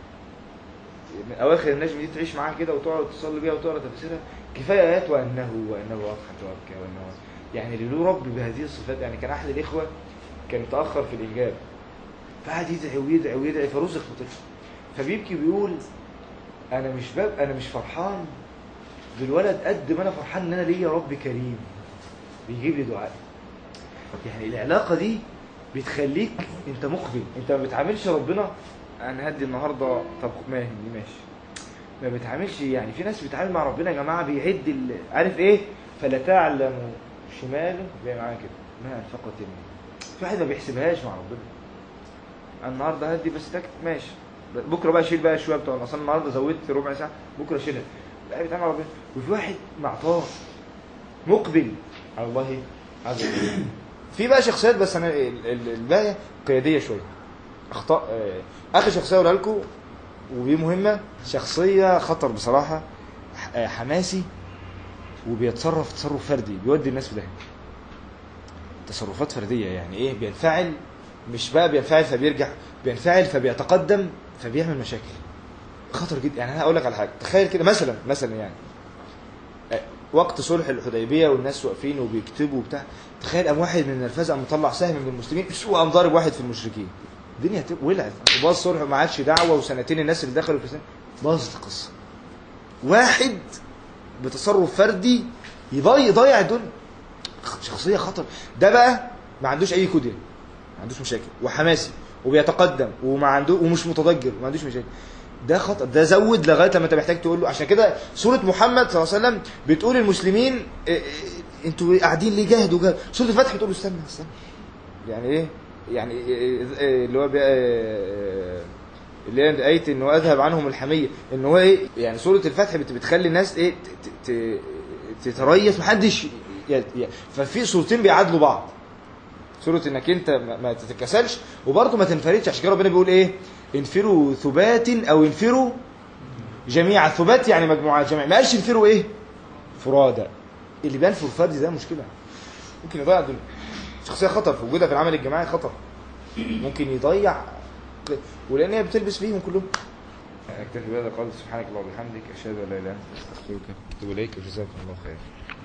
من اواخر النجم دي تعيش معاها كده وتقعد تصلي بيها وتقرا تفسيرها كفايه ايات وانه وانه اضحك وابكى وانه يعني اللي له رب بهذه الصفات يعني كان احد الاخوه كان تاخر في الانجاب فقعد يدعي ويدعي ويدعي فرزق بطفل فبيبكي بيقول انا مش باب انا مش فرحان بالولد قد ما انا فرحان ان انا ليا رب كريم بيجيب لي دعاء يعني العلاقه دي بتخليك انت مقبل انت ما بتعاملش ربنا انا هدي النهارده طب ماهي دي ماشي ما بتعاملش يعني في ناس بتتعامل مع ربنا يا جماعه بيعد ال- عارف ايه فلا تعلم شماله زي معايا كده ما انفقت يمينه في واحد ما بيحسبهاش مع ربنا أنا النهارده هدي بس تكت ماشي بكره بقى شيل بقى شويه بتوع اصلا النهارده زودت ربع ساعه بكره شيلها لا بيتعامل مع ربنا وفي واحد معطاء مقبل على الله عز وجل في بقى شخصيات بس انا ال- ال- الباقيه قياديه شويه اخطاء آه، اخر شخصيه اقولها لكم ودي مهمه شخصيه خطر بصراحه ح- آه، حماسي وبيتصرف تصرف فردي بيودي الناس في داهيه تصرفات فرديه يعني ايه بينفعل مش بقى بينفعل فبيرجع بينفعل فبيتقدم فبيعمل مشاكل خطر جدا يعني انا هقول لك على حاجه تخيل كده مثلا مثلا يعني آه، وقت صلح الحديبيه والناس واقفين وبيكتبوا وبتاع تخيل قام واحد من النرفزه قام مطلع سهم من المسلمين وقام ضارب واحد في المشركين الدنيا هتبقى ولعت باظ صلح ما عادش دعوه وسنتين الناس اللي دخلوا في سنة باظت القصه واحد بتصرف فردي يضيع يضيع الدنيا شخصيه خطر ده بقى ما عندوش اي كودين ما عندوش مشاكل وحماسي وبيتقدم وما عنده ومش متضجر وما عندوش مشاكل ده خطأ ده زود لغايه لما انت محتاج تقول له عشان كده سوره محمد صلى الله عليه وسلم بتقول المسلمين إيه، إيه، انتوا قاعدين ليه جاهدوا جاهدوا سوره الفتح بتقول له استنى استنى يعني ايه يعني إيه، إيه، اللي هو بي- إيه، اللي هي آية انه اذهب عنهم الحمية ان هو ايه يعني سورة الفتح بت- بتخلي الناس ايه ت- ت- ت- تتريث محدش ي- ي- ففي صورتين بيعادلوا بعض سورة انك انت ما ما تتكسلش وبرضه ما تنفردش عشان كده ربنا بيقول ايه انفروا ثبات او انفروا جميعا ثبات يعني مجموعات جميع ما قالش انفروا ايه فرادى اللي بينفر فردي ده مشكلة ممكن يضيع الدنيا شخصية خطر في وجودها في العمل الجماعي خطر ممكن يضيع ولان هي بتلبس فيهم كلهم اكتفي بهذا قال سبحانك اللهم وبحمدك اشهد ان لا اله الا انت استغفرك واتوب اليك وجزاكم الله خير